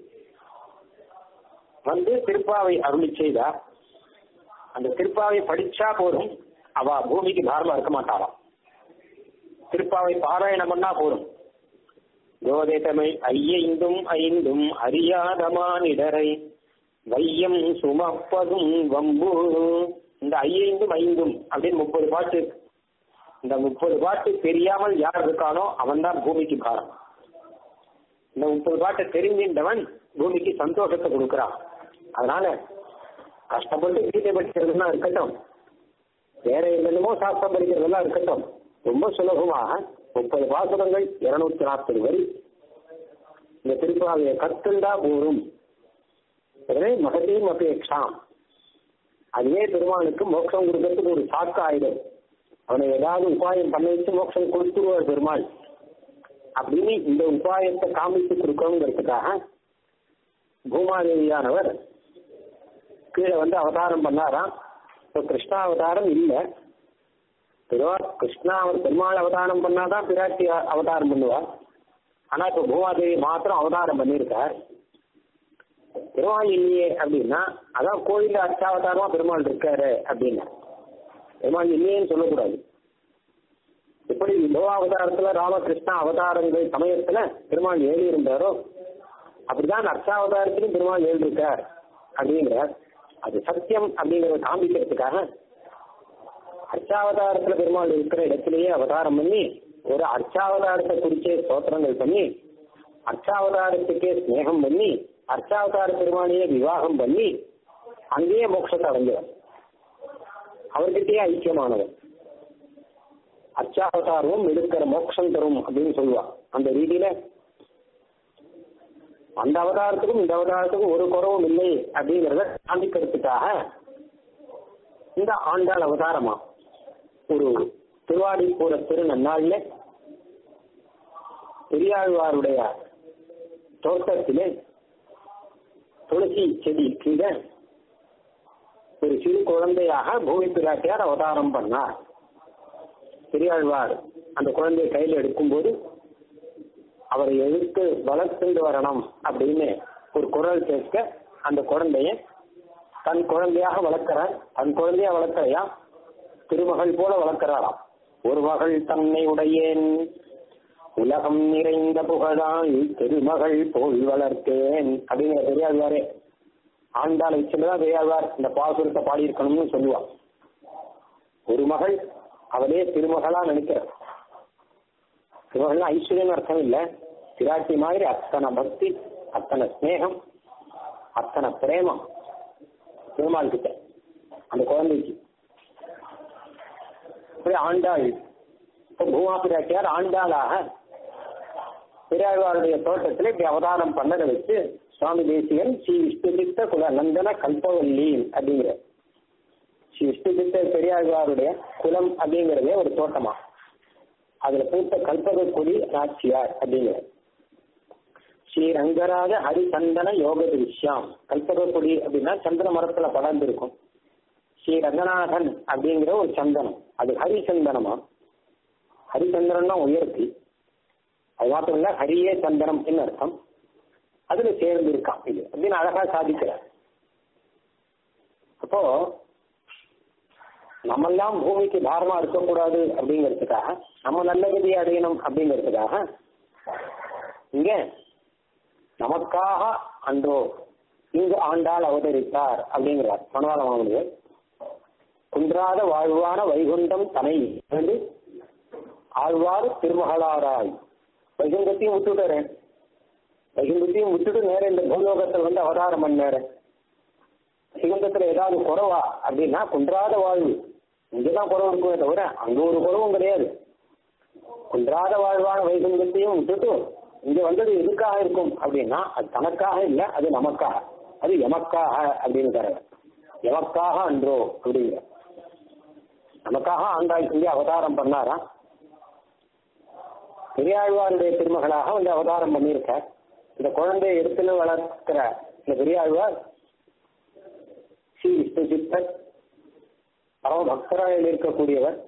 [SPEAKER 1] வந்து திருப்பாவை அருளி செய்தா அந்த திருப்பாவை படிச்சா போதும் அவ பூமிக்கு பாரமா இருக்க மாட்டாளாம் திருப்பாவை பாராயணம் பண்ணா போதும் கோதைதமை ஐயைந்தும் ஐந்தும் அறியாத மானிடரை வையம் சுமப்பதும் வம்பு இந்த ஐயைந்தும் ஐந்தும் அப்படின்னு முப்பது பாட்டு இருக்கு. இந்த முப்பது பாட்டு தெரியாமல் யார் இருக்கானோ அவன்தான் பூமிக்கு பாரம் இந்த முப்பது பாட்டை தெரிஞ்சின்றவன் பூமிக்கு சந்தோஷத்தை கொடுக்கறான் அதனால கஷ்டப்பட்டு கீதை படிக்கிறதுலாம் இருக்கட்டும் வேற என்னென்னமோ சாஸ்திரம் படிக்கிறதெல்லாம் இருக்கட்டும் ரொம்ப சுலபமாக முப்பது பாசுரங்கள் இருநூத்தி நாற்பது வரி இந்த திருப்பாவையை கத்துண்டா போரும் உடனே மகத்தையும் அபேட்சாம் அதுவே பெருமானுக்கு மோட்சம் கொடுக்கறதுக்கு ஒரு சாக்கு ஆயிடும் அவனை ஏதாவது உபாயம் பண்ண வச்சு மோட்சம் கொடுத்துருவார் பெருமாள் அப்படின்னு இந்த உபாயத்தை காமித்து கொடுக்கணுங்கிறதுக்காக பூமாதேவியானவர் கீழே வந்து அவதாரம் பண்ணாராம் இப்போ கிருஷ்ணா அவதாரம் இல்லை திருவா கிருஷ்ணா பெருமாள் அவதாரம் பண்ணாதான் பிராட்டி அவதாரம் பண்ணுவார் ஆனா இப்ப பூமாதேவி மாத்திரம் அவதாரம் பண்ணியிருக்கார் பெருமாள் இல்லையே அப்படின்னா அதான் கோயில்ல அர்ச்சாவதாரமா பெருமாள் இருக்காரு அப்படின்னா பெருமாள் இல்லையேன்னு சொல்லக்கூடாது எப்படி லோக அவதாரத்துல ராமகிருஷ்ணா அவதாரங்கள் சமயத்துல பெருமாள் ஏறி இருந்தாரோ அப்படிதான் அர்ச்சாவதாரத்திலும் பெருமாள் ஏறி இருக்கார் அப்படிங்கிறார் அது சத்தியம் அப்படிங்கறத காண்பிக்கிறதுக்காக அர்ச்சாவதாரத்துல பெருமாள் இருக்கிற இடத்திலேயே அவதாரம் பண்ணி ஒரு அர்ச்சாவதாரத்தை குறிச்சே ஸ்தோத்திரங்கள் பண்ணி அர்ச்சாவதாரத்துக்கே ஸ்நேகம் பண்ணி அர்ச்சாவதார பெருமாளையே விவாகம் பண்ணி அங்கேயே மோட்சத்தை அடைஞ்சவர் அவர்கிட்டயே ஐக்கியமானவர் அர்ச்சாவதாரமும் எடுக்கிற மோட்சம் தரும் அப்படின்னு சொல்லுவா அந்த ரீதியில அந்த அவதாரத்துக்கும் இந்த அவதாரத்துக்கும் ஒரு குறவும் இல்லை அப்படிங்கிறத காண்பிக்கிறதுக்காக இந்த ஆண்டாள் அவதாரமா ஒரு திருவாடிப்பூர திருநன்னாள்ல பெரியாழ்வாருடைய தோட்டத்திலே துளசி செடி கீழே ஒரு சிறு குழந்தையாக பூமி பிராட்டியார் அவதாரம் பண்ணார் பெரியாழ்வார் அந்த குழந்தையை கையில் எடுக்கும்போது அவரை எடுத்து வளர்த்துண்டு வரணும் அப்படின்னு ஒரு குரல் கேட்க அந்த குழந்தைய தன் குழந்தையாக வளர்க்கிறார் தன் குழந்தையா வளர்க்கறையா திருமகள் போல வளர்க்கிறாராம் ஒரு மகள் தன்னை உடையேன் உலகம் நிறைந்த புகழால் திருமகள் போல் வளர்த்தேன் அப்படிங்கிற பெரியாழ்வாரே ஆண்டாளை வச்சுதான் பெரியாழ்வார் இந்த பாசுரத்தை பாடியிருக்கணும்னு சொல்லுவான் ஒரு மகள் அவளே திருமகளா நினைக்கிறார் திருமகள் ஐஸ்வர்யம் அர்த்தம் இல்ல பிராட்டி மாதிரி அத்தனை பக்தி அத்தனை ஸ்நேகம் அத்தனை பிரேமம் பெருமாள் கிட்ட அந்த குழந்தைக்கு இப்படி ஆண்டாள் இப்போ பூமா பிராட்டியார் ஆண்டாளாக பெரியாழ்வாருடைய தோட்டத்தில் இப்படி அவதாரம் பண்ணதை வச்சு சுவாமி தேசியன் ஸ்ரீ விஷ்ணுதித்த குல நந்தன கல்பவல்லி அப்படிங்கிற ஸ்ரீ விஷ்ணுதித்த பெரியாழ்வாருடைய குலம் அப்படிங்கிறதே ஒரு தோட்டமா அதுல பூத்த கல்பக கொடி நாச்சியார் அப்படிங்கிற ஸ்ரீ ரங்கராஜ ஹரிசந்தன யோக திருஷ்யாம் கல்பக கொடி அப்படின்னா சந்தன மரத்துல படர்ந்து இருக்கும் ஸ்ரீ ரங்கநாதன் அப்படிங்கிற ஒரு சந்தனம் அது ஹரிசந்தனமா ஹரிசந்திரன்னா உயர்த்தி அது மாத்திரம் இல்ல ஹரியே சந்தனம் என்ன அர்த்தம் அதுல சேர்ந்து இருக்கான் இது அப்படின்னு அழகா சாதிக்கிறார் அப்போ நம்மெல்லாம் பூமிக்கு பாரமா இருக்கக்கூடாது அப்படிங்கிறதுக்காக நம்ம நல்ல கதியை அடையணும் அப்படிங்கிறதுக்காக இங்க நமக்காக அன்றோ இங்கு ஆண்டாள் அவதரித்தார் அப்படிங்கிறார் மனவாள மாமனிதர் குன்றாத வாழ்வான வைகுண்டம் தனை வேண்டு ஆழ்வார் திருமகளாராய் வைகுண்டத்தையும் விட்டுட்டாரு வைகுண்டத்தையும் விட்டுட்டு நேர இந்த பூலோகத்தில் வந்து அவதாரம் பண்ணாரு வைகுண்டத்துல ஏதாவது குறவா அப்படின்னா குன்றாத வாழ்வு இங்கதான் குறவு இருக்குமே தவிர அங்க ஒரு குறவும் கிடையாது குன்றாத வாழ்வான வைகுண்டத்தையும் விட்டுட்டு இங்க வந்தது எதுக்காக இருக்கும் அப்படின்னா அது தனக்காக இல்ல அது நமக்காக அது எமக்காக அப்படின்னு தரவர் எமக்காக அன்றோ அப்படிங்கிற நமக்காக ஆண்டாள் இங்கே அவதாரம் பண்ணாராம் பெரியாழ்வாருடைய திருமகளாக வந்து அவதாரம் பண்ணியிருக்கார் இந்த குழந்தையை எடுத்துன்னு வளர்க்கிற இந்த பெரியாழ்வார் ஸ்ரீ விஷ்ணு சித்தர் பரம பக்தராயில் இருக்கக்கூடியவர்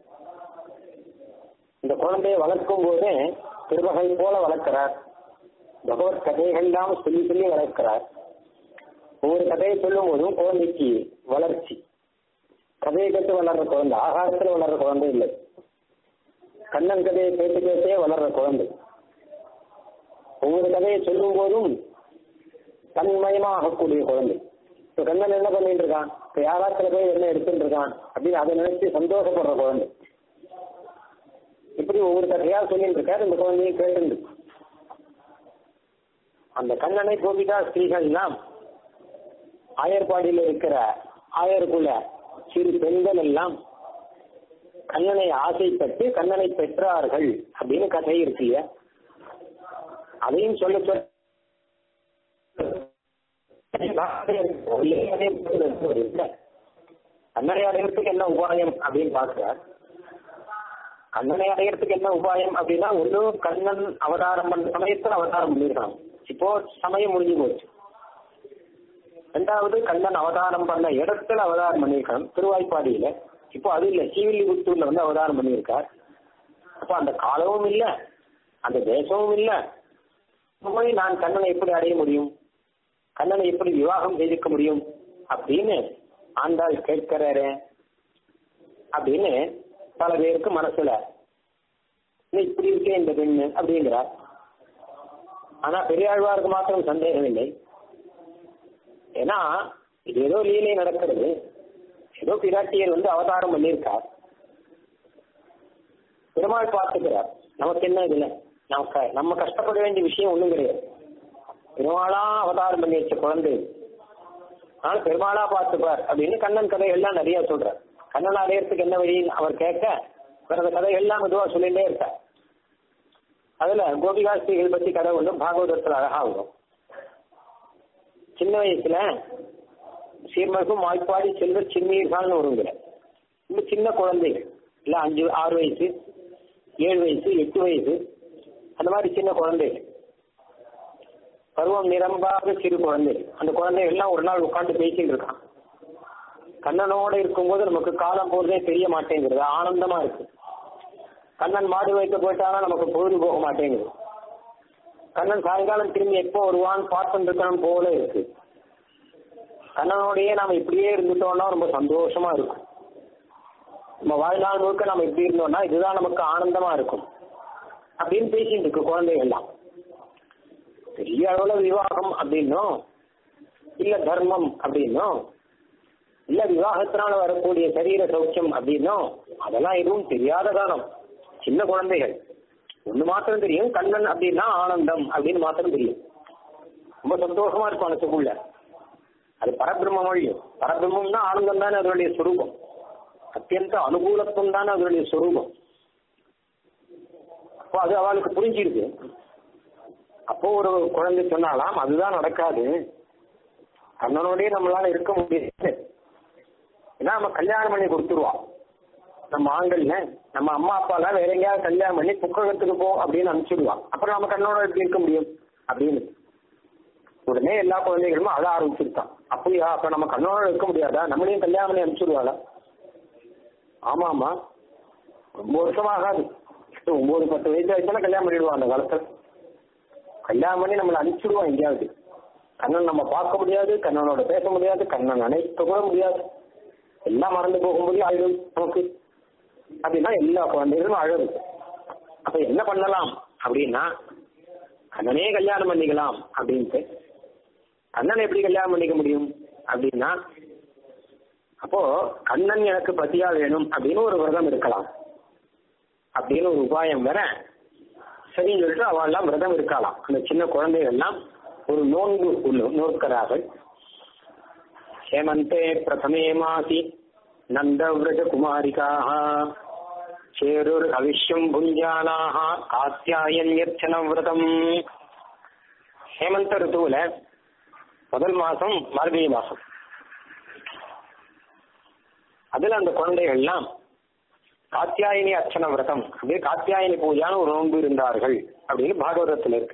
[SPEAKER 1] இந்த குழந்தையை வளர்க்கும் போதே திருமகள் போல வளர்க்கிறார் பகவத் கதைகள்லாம் சொல்லி சொல்லி வளர்க்கிறார் ஒவ்வொரு கதையை சொல்லும் போதும் குழந்தைக்கு வளர்ச்சி கதையை கட்டு வளர்ற குழந்தை ஆகாரத்துல வளர்ற குழந்தை இல்லை கண்ணன் கதையை கேட்டு கேட்டே வளர்ற குழந்தை ஒவ்வொரு கதையை சொல்லும் போதும் தன்மயமா ஆகக்கூடிய குழந்தை இப்ப கண்ணன் என்ன பண்ணிட்டு இருக்கான் இப்ப யாராத்துல போய் என்ன எடுத்துட்டு இருக்கான் அப்படின்னு அதை நினைச்சு சந்தோஷப்படுற குழந்தை இப்படி ஒவ்வொரு கதையா சொல்லிட்டு இருக்காரு இந்த குழந்தையை கேட்டு அந்த கண்ணனை கோபிகா ஸ்ரீகள்லாம் ஆயர்பாடியில் இருக்கிற ஆயர்குல சிறு பெண்கள் எல்லாம் கண்ணனை ஆசைப்பட்டு கண்ணனை பெற்றார்கள் அப்படின்னு கதை இருக்கு இல்லையா அதையும் சொல்ல சொல்ல கண்ணனை அடையறதுக்கு என்ன உபாயம் அப்படின்னு பாக்குறார் கண்ணனை அடையறதுக்கு என்ன உபாயம் அப்படின்னா ஒண்ணு கண்ணன் அவதாரம் பண்ண சமயத்துல அவதாரம் பண்ணிருக்கான் இப்போ சமயம் முடிஞ்சு போச்சு ரெண்டாவது கண்ணன் அவதாரம் பண்ண இடத்துல அவதாரம் பண்ணியிருக்கான் திருவாய்ப்பாடியில இப்போ அது இல்ல ஸ்ரீவில்லிபுத்தூர்ல வந்து அவதாரம் பண்ணியிருக்கார் அப்போ அந்த காலமும் இல்ல அந்த தேசமும் இல்ல போய் நான் கண்ணனை எப்படி அடைய முடியும் கண்ணனை எப்படி விவாகம் செய்திருக்க முடியும் அப்படின்னு ஆண்டாள் கேட்கிறாரு அப்படின்னு பல பேருக்கு மனசுல இப்படி இருக்கே இந்த பெண்ணு அப்படிங்கிறார் ஆனா பெரியாழ்வாருக்கு மாத்திரம் சந்தேகம் இல்லை ஏன்னா இது ஏதோ லீலை நடக்கிறது ஏதோ பிராட்டியர் வந்து அவதாரம் பண்ணியிருக்கார் பெருமாள் பார்த்துக்கிறார் நமக்கு என்ன இதுல நமக்கு நம்ம கஷ்டப்பட வேண்டிய விஷயம் ஒண்ணும் கிடையாது பெருமாளா அவதாரம் பண்ணி வச்ச குழந்தை ஆனால் பெருமாளா பார்த்துப்பார் அப்படின்னு கண்ணன் கதைகள்லாம் நிறைய சொல்றார் கண்ணன் அடையறதுக்கு என்ன வழின்னு அவர் கேட்க பிறகு கதைகள்லாம் மெதுவா சொல்லிட்டே இருக்கார் அதுல கோபிகாஸ்திரிகள் பத்தி கதை ஒன்று பாகவதத்தில் அழகா வரும் சின்ன வயசுல சீர்மருக்கும் வாய்ப்பாடி செல்வர் சின்னீர்கள்னு வருங்கிற இந்த சின்ன குழந்தைகள் இல்ல அஞ்சு ஆறு வயசு ஏழு வயசு எட்டு வயசு அந்த மாதிரி சின்ன குழந்தைகள் பருவம் நிரம்பாத சிறு குழந்தைகள் அந்த குழந்தைகள் எல்லாம் ஒரு நாள் உட்காந்து பேசிட்டு இருக்கான் கண்ணனோட இருக்கும்போது நமக்கு காலம் போறதே தெரிய மாட்டேங்கிறது ஆனந்தமா இருக்கு கண்ணன் மாடு வைக்க போயிட்டானா நமக்கு பொழுது போக மாட்டேங்குது கண்ணன் சாயங்காலம் திரும்பி எப்போ வருவான் பார்த்துட்டு இருக்கணும் போல இருக்கு கண்ணனோடயே நாம இப்படியே இருந்துட்டோம்னா ரொம்ப சந்தோஷமா இருக்கும் நம்ம வாழ்நாள் முழுக்க நம்ம இப்படி இருந்தோம்னா இதுதான் நமக்கு ஆனந்தமா இருக்கும் அப்படின்னு பேசிட்டு இருக்கு குழந்தைகள்லாம் பெரிய அளவுல விவாகம் அப்படின்னும் இல்ல தர்மம் அப்படின்னும் இல்ல விவாகத்தினால வரக்கூடிய சரீர சௌக்கியம் அப்படின்னும் அதெல்லாம் எதுவும் தெரியாத காலம் சின்ன குழந்தைகள் ஒண்ணு மாத்திரம் தெரியும் கண்ணன் அப்படின்னா ஆனந்தம் அப்படின்னு மாத்திரம் தெரியும் ரொம்ப சந்தோஷமா இருக்கும் மனசுக்குள்ள அது பரபிரம்ம மொழியும் பரபிரம்மம்னா ஆனந்தம் தானே அதனுடைய சுரூபம் அத்தியந்த அனுகூலத்துவம் தானே அதனுடைய சுரூபம் அப்போ அது அவளுக்கு புரிஞ்சிருக்கு அப்போ ஒரு குழந்தை சொன்னாலாம் அதுதான் நடக்காது கண்ணனோடய நம்மளால இருக்க முடியாது ஏன்னா நம்ம கல்யாணம் பண்ணி கொடுத்துருவோம் நம்ம ஆண்கள்ல நம்ம அம்மா அப்பாலாம் வேற எங்கேயாவது கல்யாணம் பண்ணி புக்ககத்துக்கு போ அப்படின்னு அனுப்பிச்சிடுவான் அப்புறம் நம்ம கண்ணோட எப்படி இருக்க முடியும் அப்படின்னு உடனே எல்லா குழந்தைகளும் அழ ஆரம்பிச்சிருக்கான் அப்படியா அப்ப நம்ம கண்ணோட இருக்க முடியாதா நம்மளையும் கல்யாணம் பண்ணி அனுப்பிச்சிடுவாளா ஆமா ஆமா ரொம்ப வருஷம் ஆகாது ஒன்பது பத்து வயசு ஆயிடுச்சுன்னா கல்யாணம் பண்ணிடுவான் அந்த காலத்துல கல்யாணம் பண்ணி நம்மளை அனுப்பிச்சிடுவான் எங்கேயாவது கண்ணன் நம்ம பார்க்க முடியாது கண்ணனோட பேச முடியாது கண்ணன் நினைக்க கூட முடியாது எல்லாம் மறந்து போகும்போது ஆயிடும் நமக்கு அப்படின்னா எல்லா குழந்தைகளும் அழகு அப்ப என்ன பண்ணலாம் அப்படின்னா கண்ணனே கல்யாணம் பண்ணிக்கலாம் அப்படின்ட்டு கண்ணன் எப்படி கல்யாணம் பண்ணிக்க முடியும் அப்படின்னா அப்போ கண்ணன் எனக்கு பத்தியா வேணும் அப்படின்னு ஒரு விரதம் இருக்கலாம் அப்படின்னு ஒரு உபாயம் வேற சரின்னு சொல்லிட்டு அவெல்லாம் விரதம் இருக்கலாம் அந்த சின்ன குழந்தைகள் எல்லாம் ஒரு நோன்பு உள்ள நோக்கிறார்கள் ஹேமந்தே பிரதமே மாசி நந்தவிரஜ குமாரிகாः சேருர் அவிஷ்யம் புஞ்சானாக காத்தியாயன்யர்ச்சன விரதம் ஹேமந்த ரித்துவுல முதல் மாசம் மார்கழி மாசம் அதுல அந்த குழந்தைகள்லாம் காத்தியாயினி அர்ச்சன விரதம் அப்படியே காத்தியாயினி பூஜான்னு ஒரு நோன்பு இருந்தார்கள் அப்படின்னு பாகவதத்தில் இருக்கு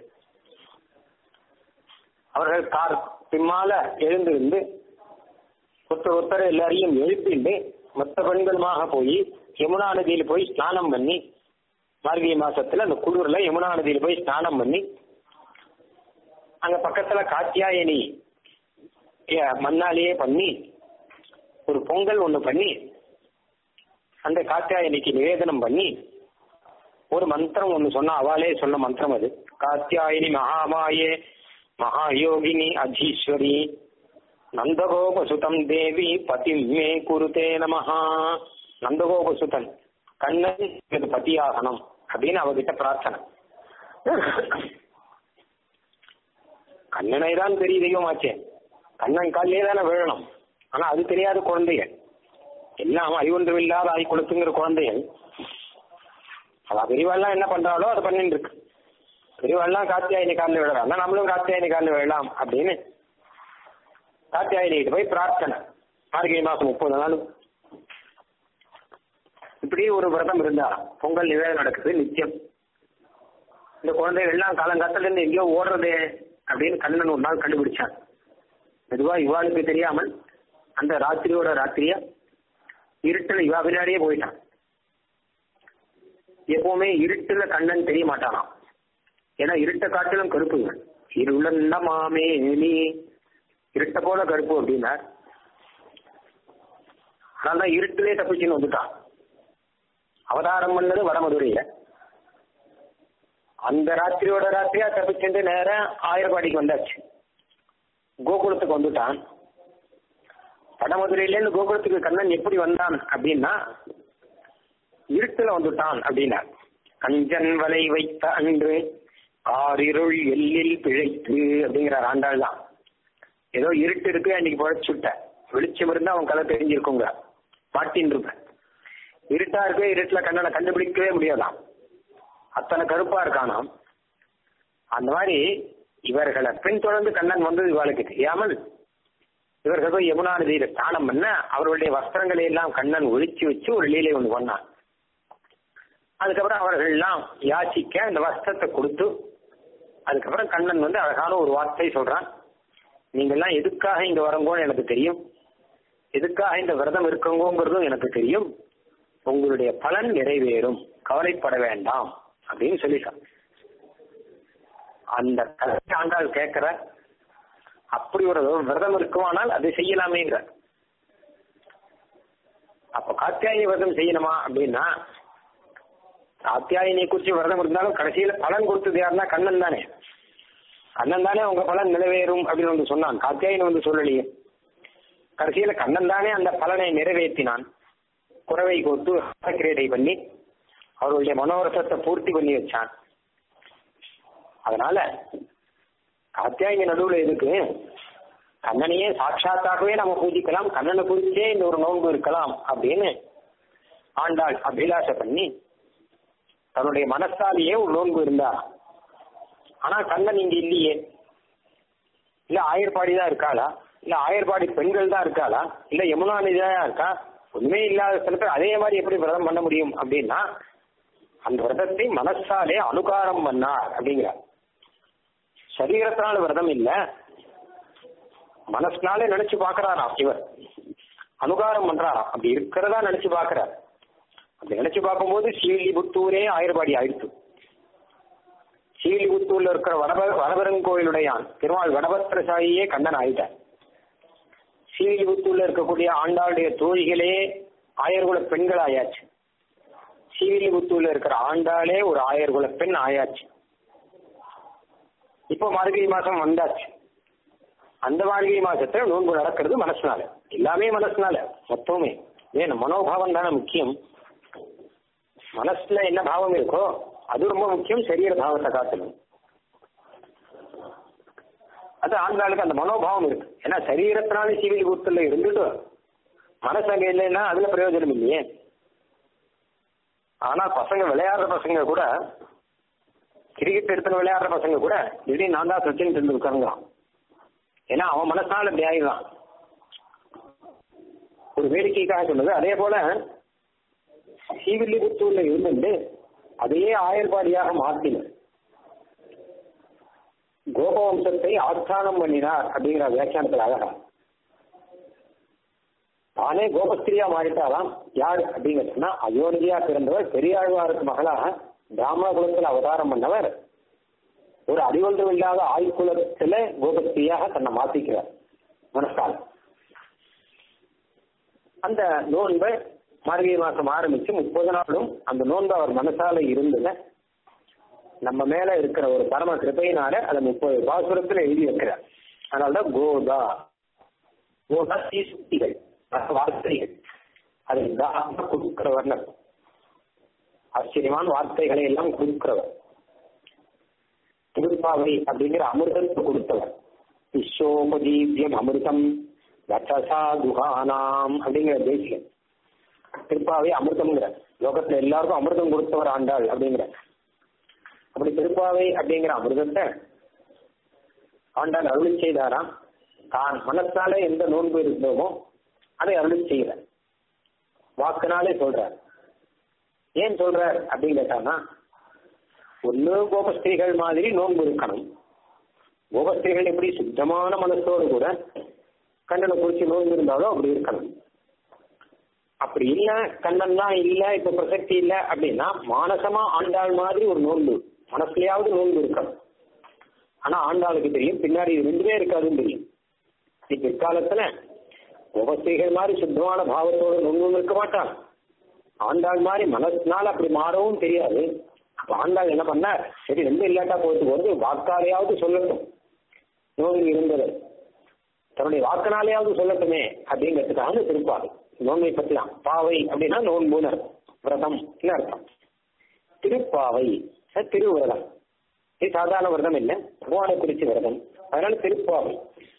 [SPEAKER 1] அவர்கள் கார் பின்னால எழுந்திருந்து ஒருத்தர் ஒருத்தர் எல்லாரையும் எழுப்பிண்டு மற்ற பெண்களுமாக போய் யமுனா நதியில் போய் ஸ்நானம் பண்ணி மார்கழி மாசத்துல அந்த குளிர்ல யமுனா நதியில் போய் ஸ்நானம் பண்ணி அங்க பக்கத்துல காத்தியாயனி மண்ணாலேயே பண்ணி ஒரு பொங்கல் ஒண்ணு பண்ணி அந்த காத்தியாயனிக்கு நிவேதனம் பண்ணி ஒரு மந்திரம் ஒண்ணு சொன்னா அவளே சொன்ன மந்திரம் அது காத்தியாயினி மகாமாயே மகாயோகினி அஜீஸ்வரி நந்தகோபசுதம் தேவி பதிம் மே குருதே நமஹா நந்தகோபசுதன் கண்ணன் எனக்கு பதியாகணும் அப்படின்னு அவகிட்ட பிரார்த்தனை கண்ணனை தான் பெரிய தெய்வமாச்சே கண்ணன் காலிலே தானே விழணும் ஆனா அது தெரியாத குழந்தைகள் எல்லாம் அறிவொன்றும் இல்லாத ஆய் கொடுத்துங்கிற குழந்தைகள் அவ பெரியவாள்லாம் என்ன பண்றாளோ அதை பண்ணிட்டு இருக்கு பெரியவாள்லாம் காத்தியாயினி காலில் விழலாம் நம்மளும் காத்தியாயினி காலில் விழலாம் அப்படின்னு காத்தியாயினிட்டு போய் பிரார்த்தனை மார்கழி மாசம் முப்பது நாள் இப்படி ஒரு விரதம் இருந்தா பொங்கல் நிவேதம் நடக்குது நித்தியம் இந்த குழந்தைகள் எல்லாம் காலங்காலத்துல இருந்து எங்கேயோ ஓடுறதே அப்படின்னு கண்ணன் ஒரு நாள் கண்டுபிடிச்சான் மெதுவா இவாளுக்கு தெரியாமல் அந்த ராத்திரியோட ராத்திரியா இருட்டுல இவா பின்னாடியே போயிட்டான் எப்பவுமே இருட்டுல கண்ணன் தெரிய மாட்டானாம் ஏன்னா இருட்ட காட்டிலும் கருப்புங்க இருளன்ன மாமே நீ இருட்ட போல கருப்பு அப்படின்னார் அதனால இருட்டிலே தப்பிச்சுன்னு வந்துட்டான் அவதாரம் பண்ணது வடமதுரையில அந்த ராத்திரியோட ராத்திரியா தப்பிச்சுட்டு நேரம் ஆயிரப்பாடிக்கு வந்தாச்சு கோகுலத்துக்கு வந்துட்டான் வடமதுரையிலேருந்து கோகுலத்துக்கு கண்ணன் எப்படி வந்தான் அப்படின்னா இருட்டுல வந்துட்டான் அப்படின்னா கஞ்சன் வலை வைத்த அன்று காரிருள் எல்லில் பிழைத்து அப்படிங்கிறார் ஆண்டாள் தான் ஏதோ இருட்டு இருக்கு அன்னைக்கு பழச்சுட்ட வெளிச்சம் இருந்தா அவன் கதை தெரிஞ்சிருக்குங்க மாட்டின் இருப்பேன் இருட்டா இருக்கு இருட்டுல கண்ணனை கண்டுபிடிக்கவே முடியாதாம் அத்தனை கருப்பா இருக்கானாம் அந்த மாதிரி இவர்களை பின்தொடர்ந்து கண்ணன் வந்தது இவளுக்கு தெரியாமல் இவர்கள் போய் யமுனா நதியில ஸ்நானம் பண்ண அவர்களுடைய வஸ்திரங்களை எல்லாம் கண்ணன் ஒழிச்சு வச்சு ஒரு லீலை ஒன்று பண்ணான் அதுக்கப்புறம் அவர்கள் எல்லாம் யாச்சிக்க அந்த வஸ்திரத்தை கொடுத்து அதுக்கப்புறம் கண்ணன் வந்து அழகான ஒரு வார்த்தை சொல்றான் நீங்கெல்லாம் எதுக்காக இங்க வரங்கோன்னு எனக்கு தெரியும் எதுக்காக இந்த விரதம் இருக்கங்கோங்கிறதும் எனக்கு தெரியும் உங்களுடைய பலன் நிறைவேறும் கவலைப்பட வேண்டாம் அப்படின்னு சொல்லிட்டான் அந்த கதை ஆண்டாள் கேட்கிற அப்படி ஒரு விரதம் இருக்குமானால் அதை செய்யலாமேங்கிற அப்ப காத்தியாயி விரதம் செய்யணுமா அப்படின்னா காத்தியாயினை குறிச்சு விரதம் இருந்தாலும் கடைசியில பலன் கொடுத்தது யாருன்னா கண்ணன் தானே கண்ணன் தானே உங்க பலன் நிறைவேறும் அப்படின்னு வந்து சொன்னான் காத்தியாயினை வந்து சொல்லலையே கடைசியில கண்ணன் தானே அந்த பலனை நிறைவேற்றினான் குறவை கோத்து கிரீடை பண்ணி அவருடைய மனோரசத்தை பூர்த்தி பண்ணி வச்சான் அதனால காத்தியாயி நடுவுல எதுக்கு கண்ணனையே சாட்சாத்தாகவே நம்ம பூஜிக்கலாம் கண்ணனை குறிச்சே இந்த ஒரு நோன்பு இருக்கலாம் அப்படின்னு ஆண்டாள் அபிலாஷை பண்ணி தன்னுடைய மனசாலேயே ஒரு நோன்பு இருந்தா ஆனா கண்ணன் இங்க இல்லையே இல்ல ஆயர்பாடி தான் இருக்காளா இல்ல ஆயர்பாடி பெண்கள் தான் இருக்காளா இல்ல யமுனா நதி தான் இருக்கா ஒண்ணுமே இல்லாத சில பேர் அதே மாதிரி எப்படி விரதம் பண்ண முடியும் அப்படின்னா அந்த விரதத்தை மனசாலே அனுகாரம் பண்ணார் அப்படிங்கிறார் சரீரத்தினால விரதம் இல்ல மனசுனாலே நினைச்சு பாக்குறாராம் இவர் அனுகாரம் பண்றாராம் அப்படி இருக்கிறதா நினைச்சு பாக்குறார் அப்படி நினைச்சு பார்க்கும்போது ஸ்ரீவில்லிபுத்தூரே ஆயிரபாடி ஆயிடுச்சு ஸ்ரீவில்லிபுத்தூர்ல இருக்கிற வடப வடபெருங்கோயிலுடையான் திருமால் வடபத்திரசாயியே கண்ணன் ஆயிட்டார் ஸ்ரீவில்லிபுத்தூர்ல இருக்கக்கூடிய ஆண்டாளுடைய தோழிகளே ஆயர்குல பெண்கள் ஆயாச்சு ஸ்ரீவில்லிபுத்தூர்ல இருக்கிற ஆண்டாளே ஒரு ஆயர்குல பெண் ஆயாச்சு இப்போ மார்கழி மாசம் வந்தாச்சு அந்த மார்கழி மாசத்துல நோன்பு நடக்கிறது மனசுனால எல்லாமே மனசுனால மொத்தமே ஏன் மனோபாவம் தானே முக்கியம் மனசுல என்ன பாவம் இருக்கோ அது ரொம்ப முக்கியம் சரீர பாவத்தை காட்டணும் அது ஆண்களுக்கு அந்த மனோபாவம் இருக்கு ஏன்னா சரீரத்தினால சிவில் கூத்துல இருந்துட்டு மனசு அங்க இல்லைன்னா அதுல பிரயோஜனம் இல்லையே ஆனா பசங்க விளையாடுற பசங்க கூட கிரிக்கெட் எடுத்து விளையாடுற பசங்க கூட திடீர்னு நான் தான் சச்சின் டெண்டுல்கருங்கிறான் ஏன்னா அவன் மனசால இப்படி ஆயிடுறான் ஒரு வேடிக்கைக்காக சொன்னது அதே போல ஸ்ரீவில்லிபுத்தூர்ல இருந்துட்டு அதையே ஆயர்பாடியாக மாற்றினர் கோபவம்சத்தை ஆஸ்தானம் பண்ணினார் அப்படிங்கிற வியாக்கியானத்தில் அழகா தானே கோபஸ்திரியா மாறிட்டாலாம் யார் அப்படிங்கிறதுனா அயோனியா பிறந்தவர் பெரியாழ்வாருக்கு மகளாக பிராமண குலத்தில் அவதாரம் பண்ணவர் ஒரு அறிவொன்றும் இல்லாத ஆய்குலத்துல கோபஸ்திரியாக தன்னை மாத்திக்கிறார் மனசால் அந்த நோன்பை மார்கழி மாசம் ஆரம்பிச்சு முப்பது நாளும் அந்த நோன்பு அவர் மனசால இருந்தத நம்ம மேல இருக்கிற ஒரு பரம கிருபையினால அதை முப்பது பாசுரத்துல எழுதி வைக்கிறார் அதனாலதான் கோதா கோதா தீசுக்திகள் வார்த்தைகள் அது தாராளமா கொடுக்கிறவர் ஆச்சரியமான வார்த்தைகளை எல்லாம் கொடுக்கிறவர் திருப்பாவை அப்படிங்கிற அமிர்தத்தை கொடுத்தவர் விஸ்வோபதீவியம் அமிர்தம் வச்சசா துகானாம் அப்படிங்கிற தேசியம் திருப்பாவை அமிர்தம்ங்கிற லோகத்துல எல்லாருக்கும் அமிர்தம் கொடுத்தவர் ஆண்டாள் அப்படிங்கிற அப்படி திருப்பாவை அப்படிங்கிற அமிர்தத்தை ஆண்டாள் அருளி செய்தாராம் தான் மனசால எந்த நோன்பு இருந்தோமோ அதை அருளி செய்கிறார் வாக்குனாலே சொல்றார் ஏன் சொல்றார் அப்படின்னு கேட்டானா ஒண்ணு கோபஸ்திரிகள் மாதிரி நோன்பு இருக்கணும் கோபஸ்திரிகள் எப்படி சுத்தமான மனசோடு கூட கண்ணனை குறிச்சு நோன்பு இருந்தாலும் அப்படி இருக்கணும் அப்படி இல்ல கண்ணன்லாம் இல்ல இப்ப பிரசக்தி இல்ல அப்படின்னா மானசமா ஆண்டாள் மாதிரி ஒரு நோன்பு மனசுலயாவது நோன்பு இருக்கணும் ஆனா ஆண்டாளுக்கு தெரியும் பின்னாடி இது ரெண்டுமே இருக்காதுன்னு தெரியும் நீ பிற்காலத்துல உபஸ்திரிகள் மாதிரி சுத்தமான பாவத்தோட நோன்பும் இருக்க மாட்டான் ஆண்டாள் மாதிரி மனசுனால அப்படி மாறவும் தெரியாது அப்ப ஆண்டாள் என்ன பண்ணார் சரி ரெண்டும் இல்லாட்டா போயிட்டு போறது வாக்காலையாவது சொல்லட்டும் நோன்பு இருந்தது தன்னுடைய வாக்கினாலேயாவது சொல்லட்டுமே அப்படிங்கிறதுக்காக திருப்பாவை நோன்பை பத்திலாம் பாவை அப்படின்னா நோன்புன்னு அர்த்தம் விரதம் அர்த்தம் திருப்பாவை திருவிரதம் இது சாதாரண விரதம் இல்லை பகவானை குறிச்சு விரதம் அதனால திருப்பாவை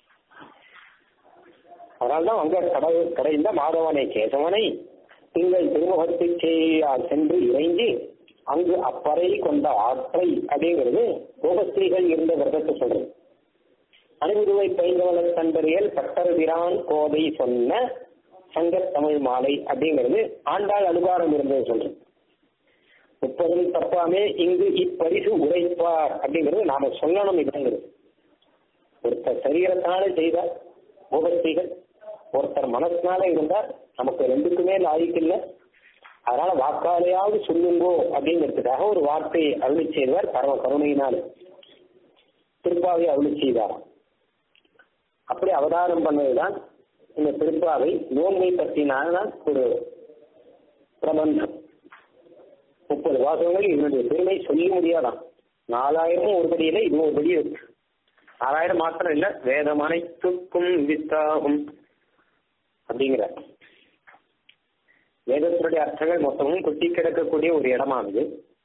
[SPEAKER 1] அதனால்தான் அங்க கடை கடைந்த மாதவனை கேசவனை திங்கள் திருமுகத்தை செய்யார் சென்று இறைஞ்சி அங்கு அப்பறை கொண்ட ஆற்றை அப்படிங்கிறது கோபஸ்திரீகள் இருந்த விரதத்தை சொல்றது அணுகுருவை பைந்தவள தன்பரியல் பட்டர்பிரான் கோதை சொன்ன சங்கத் தமிழ் மாலை அப்படிங்கிறது ஆண்டாள் அனுகாரம் இருந்தது சொல்றது முப்பதும் தப்பாமே இங்கு இப்பரிசு உரைப்பார் அப்படிங்கிறது நாம சொல்லணும் இதுங்கிறது ஒருத்தர் சரீரத்தினால செய்தார் கோபஸ்திரிகள் ஒருத்தர் மனசினால இருந்தார் நமக்கு ரெண்டுக்குமே லாய்க்கு இல்லை அதனால வாக்காலையாவது சொல்லுங்கோ அப்படிங்கிறதுக்காக ஒரு வார்த்தையை அருளி செய்வார் பரம கருணையினால் திருப்பாவை அருளி செய்தாராம் அப்படி அவதாரம் பண்ணதுதான் இந்த திருப்பாவை நோன்மை பற்றினால ஒரு பிரபந்தம் முப்பது வாசகங்கள் இதனுடைய பெருமை சொல்ல முடியாதான் நாலாயிரம் ஒரு படியில இது ஒரு படி இருக்கு நாலாயிரம் மாத்திரம் இல்ல வேதம் அனைத்துக்கும் வித்தாகும் அப்படிங்கிற வேதத்தினுடைய அர்த்தங்கள் மொத்தமும் கொட்டி கிடக்கக்கூடிய ஒரு இடமானது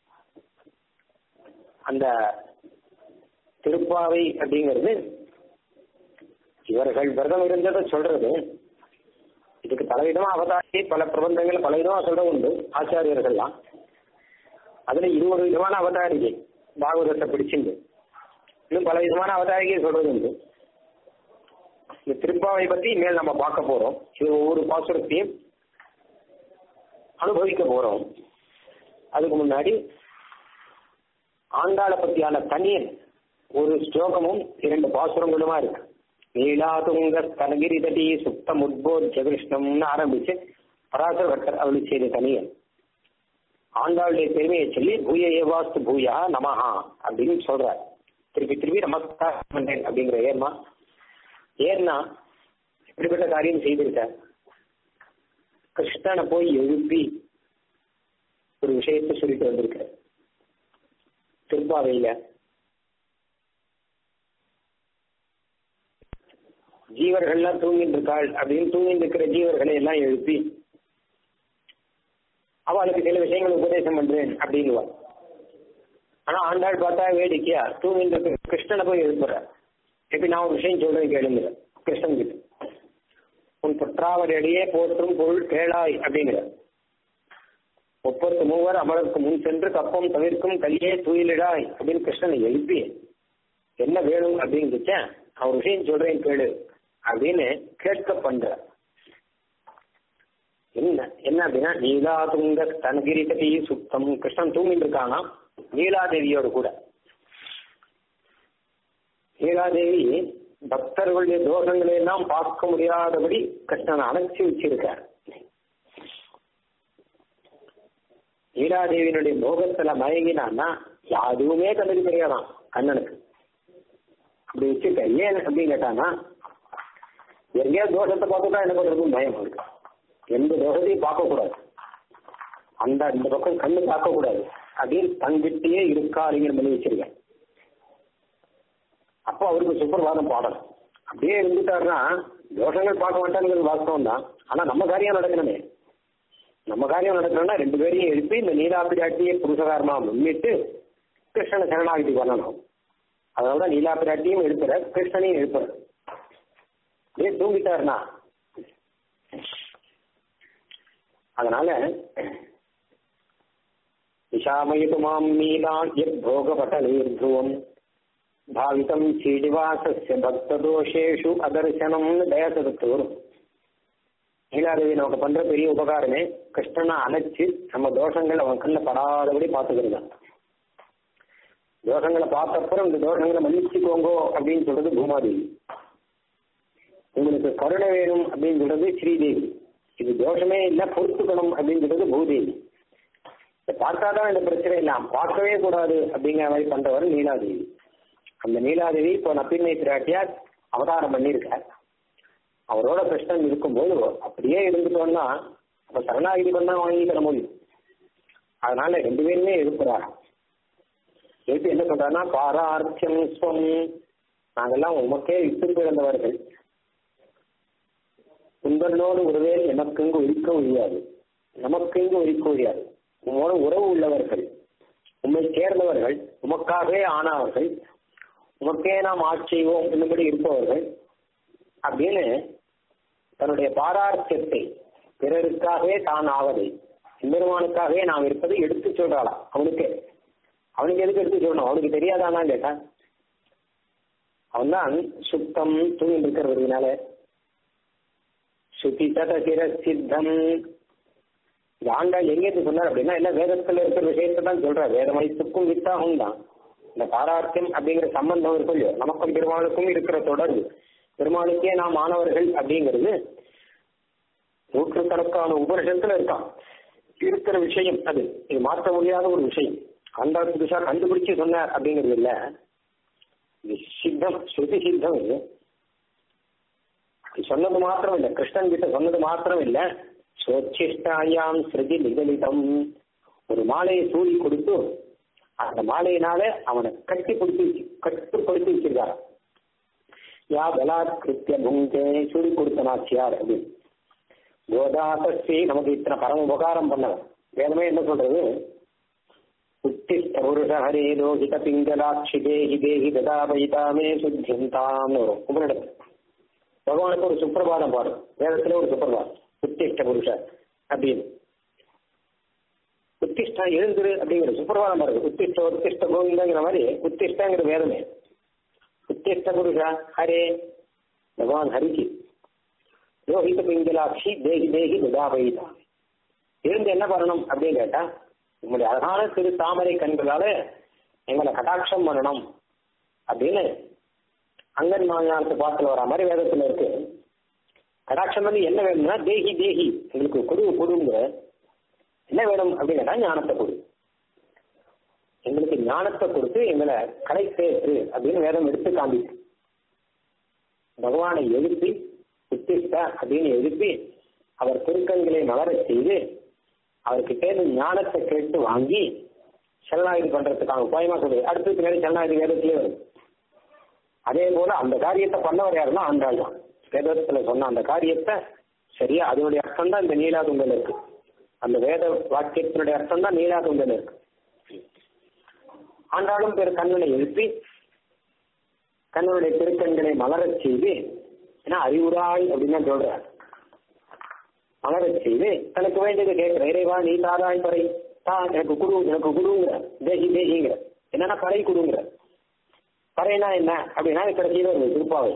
[SPEAKER 1] அந்த திருப்பாவை அப்படிங்கிறது இவர்கள் விரதம் இருந்ததை சொல்றது இதுக்கு பலவிதமா அவதாரி பல பிரபந்தங்கள் பல விதமா சொல்ற உண்டு ஆச்சாரியர்கள்லாம் அதுல இருபது விதமான அவதாரிகை பாகவதத்தை பிடிச்சிருந்து இன்னும் பல விதமான அவதாரிகை சொல்றது உண்டு இந்த திருப்பாவை பத்தி மேல் நம்ம பார்க்க போறோம் இது ஒவ்வொரு பாசுரத்தையும் அனுபவிக்க போறோம் அதுக்கு முன்னாடி ஆண்டாளை பத்தியான தனியன் ஒரு ஸ்லோகமும் இரண்டு பாசுரங்களுமா இருக்கு நீலாதுங்க ஸ்தனகிரிதடி சுத்தம் உத்போத்ய கிருஷ்ணம்னு ஆரம்பிச்சு பராசர பட்டர் அவளி செய்த தனியன் ஆண்டாளுடைய பெருமையை சொல்லி பூய ஏவாஸ்து பூயா நமஹா அப்படின்னு சொல்றார் திருப்பி திருப்பி நமஸ்காரம் பண்றேன் அப்படிங்கிற ஏர்மா ஏன்னா இப்படிப்பட்ட காரியம் செய்திருக்க கிருஷ்ணனை போய் எழுப்பி ஒரு விஷயத்தை சொல்லிட்டு வந்திருக்க திருப்பாவையில ஜீவர்கள்லாம் தூங்கிட்டு இருக்காள் அப்படின்னு தூங்கிட்டு இருக்கிற ஜீவர்களை எல்லாம் எழுப்பி அவளுக்கு சில விஷயங்கள் உபதேசம் பண்றேன் அப்படின்னுவா ஆனா ஆண்டாள் பார்த்தா வேடிக்கையா தூங்கிட்டு இருக்க கிருஷ்ணனை போய் எழுப்புற எப்படி நான் ஒரு விஷயம் சொல்றேன் கேளுங்கிற கிருஷ்ணன் கிட்ட உன் பொற்றாவரையே போற்றும் பொருள் கேளாய் அப்படிங்கிற முப்பத்து மூவர் அமலருக்கு முன் சென்று கப்பம் தவிர்க்கும் கல்லியே தூயிலிடாய் அப்படின்னு கிருஷ்ணனை எழுப்பி என்ன வேணும் அப்படின்னு கேட்டேன் நான் ஒரு விஷயம் சொல்றேன் கேளு அப்படின்னு கேட்க பண்ற என்ன என்ன அப்படின்னா நீலாதுங்க தன்கிரி கட்டி சுத்தம் கிருஷ்ணன் தூங்கிட்டு இருக்கானா நீலாதேவியோட கூட நீலாதேவி பக்தர்களுடைய தோஷங்களை எல்லாம் பார்க்க முடியாதபடி கிருஷ்ணனை அணைச்சி வச்சிருக்கார் நீலாதேவியினுடைய போகத்துல மயங்கினான்னா யாருமே கண்ணுக்கு தெரியாதான் கண்ணனுக்கு அப்படி வச்சுக்க ஏன் அப்படின்னு கேட்டானா எங்கேயாவது தோஷத்தை பார்த்துட்டா என்ன பண்றதுன்னு பயம் இருக்கு எந்த தோஷத்தையும் பார்க்கக்கூடாது அந்த இந்த பக்கம் கண்ணு பார்க்கக்கூடாது அப்படின்னு தங்கிட்டே இருக்காருங்கிற மாதிரி வச்சிருக்கேன் அப்போ அவருக்கு சுப்பிரபாதம் பாடணும் அப்படியே இருந்துட்டாருன்னா தோஷங்கள் பார்க்க மாட்டாங்கிறது வாஸ்தவம் தான் ஆனா நம்ம காரியம் நடக்கணுமே நம்ம காரியம் நடக்கணும்னா ரெண்டு பேரையும் எழுப்பி இந்த நீலாபிராட்டியை புருஷகாரமா முன்னிட்டு கிருஷ்ணனை சரணாகிதி பண்ணணும் அதனாலதான் நீலாபிராட்டியும் எழுப்புற கிருஷ்ணனையும் எழுப்புற அப்படியே தூங்கிட்டாருனா அதனால விஷாமயிது மாம் நீலாம் எத் போகபட்டலீர்துவம் பாவிதம் ஸ்ரீனிவாசஸ்ய பக்ததோஷேஷு அதர்சனம்னு தயாசதத்து வரும் நீலாதேவி நமக்கு பண்ற பெரிய உபகாரமே கிருஷ்ணனை அணைச்சு நம்ம தோஷங்கள் அவன் கண்ணில் படாதபடி பார்த்துக்கிறது தான் தோஷங்களை பார்த்தப்புறம் இந்த தோஷங்களை மன்னிச்சுக்கோங்கோ அப்படின்னு சொல்றது பூமாதேவி உங்களுக்கு கருணை வேணும் அப்படின்னு சொல்றது ஸ்ரீதேவி இது தோஷமே இல்லை பொறுத்துக்கணும் அப்படின்னு சொல்றது பூதேவி இதை பார்த்தாதான் இந்த பிரச்சனை இல்லாம் பார்க்கவே கூடாது அப்படிங்கிற மாதிரி பண்றவர் நீலாதேவி அந்த நீலாதேவி இப்போ நப்பின்மை பிராட்டியார் அவதாரம் பண்ணியிருக்கார் அவரோட கிருஷ்ணன் இருக்கும்போது அப்படியே இருந்துட்டோம்னா அப்ப சரணாகிதி பண்ணா வாங்கி தர முடியும் அதனால ரெண்டு பேருமே எழுப்புறாங்க எழுப்பி என்ன சொல்றாருன்னா பாரார்த்தியம் ஸ்வம் நாங்கெல்லாம் உமக்கே விட்டு பிறந்தவர்கள் உங்களோடு ஒருவே எனக்கு இங்கு ஒழிக்க முடியாது நமக்கு இங்கு ஒழிக்க முடியாது உம்மோட உறவு உள்ளவர்கள் உண்மை சேர்ந்தவர்கள் உமக்காகவே ஆனவர்கள் உமக்கே நாம் ஆட்சி செய்வோம் என்னபடி இருப்பவர்கள் அப்படின்னு தன்னுடைய பாரார்த்தியத்தை பிறருக்காகவே தான் ஆவதை எம்பெருமானுக்காகவே நாம் இருப்பதை எடுத்து சொல்றாளாம் அவனுக்கு அவனுக்கு எதுக்கு எடுத்து சொல்லணும் அவனுக்கு தெரியாதானா கேட்டா அவன்தான் சுத்தம் தூங்கி இருக்கிறதுனால சுத்தி சிர சித்தம் ஆண்டாள் எங்கேருந்து சொன்னார் அப்படின்னா எல்லாம் வேதத்துல இருக்கிற விஷயத்தை தான் சொல்றார் வேதமயத்துக்கும் வித்தாகும் தான் இந்த பாரார்த்தியம் அப்படிங்கிற சம்பந்தம் இருக்கும் இல்லையோ நமக்கும் பெருமாளுக்கும் இருக்கிற தொடர்பு பெருமாளுக்கே நாம் மாணவர்கள் அப்படிங்கிறது நூற்றுக்கணக்கான உபரிஷத்துல இருக்கான் இருக்கிற விஷயம் அது இது மாற்ற முடியாத ஒரு விஷயம் அந்த புதுசா கண்டுபிடிச்சு சொன்னார் அப்படிங்கிறது இல்ல இது சித்தம் ஸ்ருதி சித்தம் இது அது சொன்னது மாத்திரம் இல்ல கிருஷ்ணன் கிட்ட சொன்னது மாத்திரம் இல்ல சோச்சிஷ்டாயாம் ஸ்ருதி நிகழிதம் ஒரு மாலையை சூடி கொடுத்து அந்த மாலையினால அவனை கட்டி பிடிச்சி கட்டுப்படுத்தி வச்சிருக்காரு யா பலாத்கிருத்திய புங்கே சூடி கொடுத்த நாச்சியார் அப்படின்னு கோதாசி நமக்கு இத்தனை பரம உபகாரம் பண்ணவர் வேதமே என்ன சொல்றது உத்திஷ்ட புருஷ ஹரே லோகித பிங்கலாட்சி தேஹி தேஹி ததா வைதாமே சுத்தியந்தாம்னு வரும் உபரிடத்து பகவானுக்கு ஒரு சுப்பிரபாதம் பாடும் வேதத்துல ஒரு சுப்பிரபாதம் உத்திஷ்ட புருஷ அப்படின்னு உத்திஷ்டா எழுந்துரு அப்படிங்கிற சுப்பிரபாதம் பாருங்க உத்திஷ்ட உத்திஷ்ட கோவிந்தங்கிற மாதிரி உத்திஷ்டங்கிற வேதமே உத்திஷ்ட புருஷ ஹரே பகவான் ஹரிக்கு லோகித பிங்கலாட்சி தேகி தேகி ததாபயிதா இருந்து என்ன பண்ணணும் அப்படின்னு கேட்டா உங்களுடைய அழகான சிறு தாமரை கண்களால எங்களை கட்டாட்சம் பண்ணணும் அப்படின்னு அங்கன் மாநிலத்து பாட்டில் வர மாதிரி வேதத்துல இருக்கு கடாட்சம் வந்து என்ன வேணும்னா தேகி தேகி எங்களுக்கு கொடு கொடுங்க என்ன வேணும் அப்படின்னு கேட்டா ஞானத்தை கொடு எங்களுக்கு ஞானத்தை கொடுத்து எங்களை கடை சேர்த்து அப்படின்னு வேதம் எடுத்து காமிச்சு பகவானை எழுப்பி உத்திஷ்ட அப்படின்னு எழுப்பி அவர் திருக்கண்களை மலரச் செய்து அவர்கிட்ட இருந்து ஞானத்தை கேட்டு வாங்கி சரணாகதி பண்றதுக்கான உபாயமா சொல்லுது அடுத்து பின்னாடி சரணாகதி வேதத்திலே வரும் அதே போல அந்த காரியத்தை பண்ணவர் யாருன்னா ஆண்டாள் தான் வேதத்துல சொன்ன அந்த காரியத்தை சரியா அதனுடைய அர்த்தம் தான் இந்த நீலாதுங்கல் இருக்கு அந்த வேத வாக்கியத்தினுடைய அர்த்தம் தான் நீலாதுங்கல் இருக்கு ஆண்டாளும் பேர் கண்ணனை எழுப்பி கண்ணனுடைய திருக்கண்களை மலரச் செய்து ஏன்னா அறிவுராய் அப்படின்னு தான் சொல்றார் மலரச் செய்து தனக்கு வேண்டியதை கேட்கிற இறைவா நீ தாராய் பறை தா எனக்கு குடு எனக்கு குடுங்கிற தேகி தேகிங்கிற என்னன்னா பறை குடுங்கிற பறைனா என்ன அப்படின்னா கடைசியில் ஒரு திருப்பாவை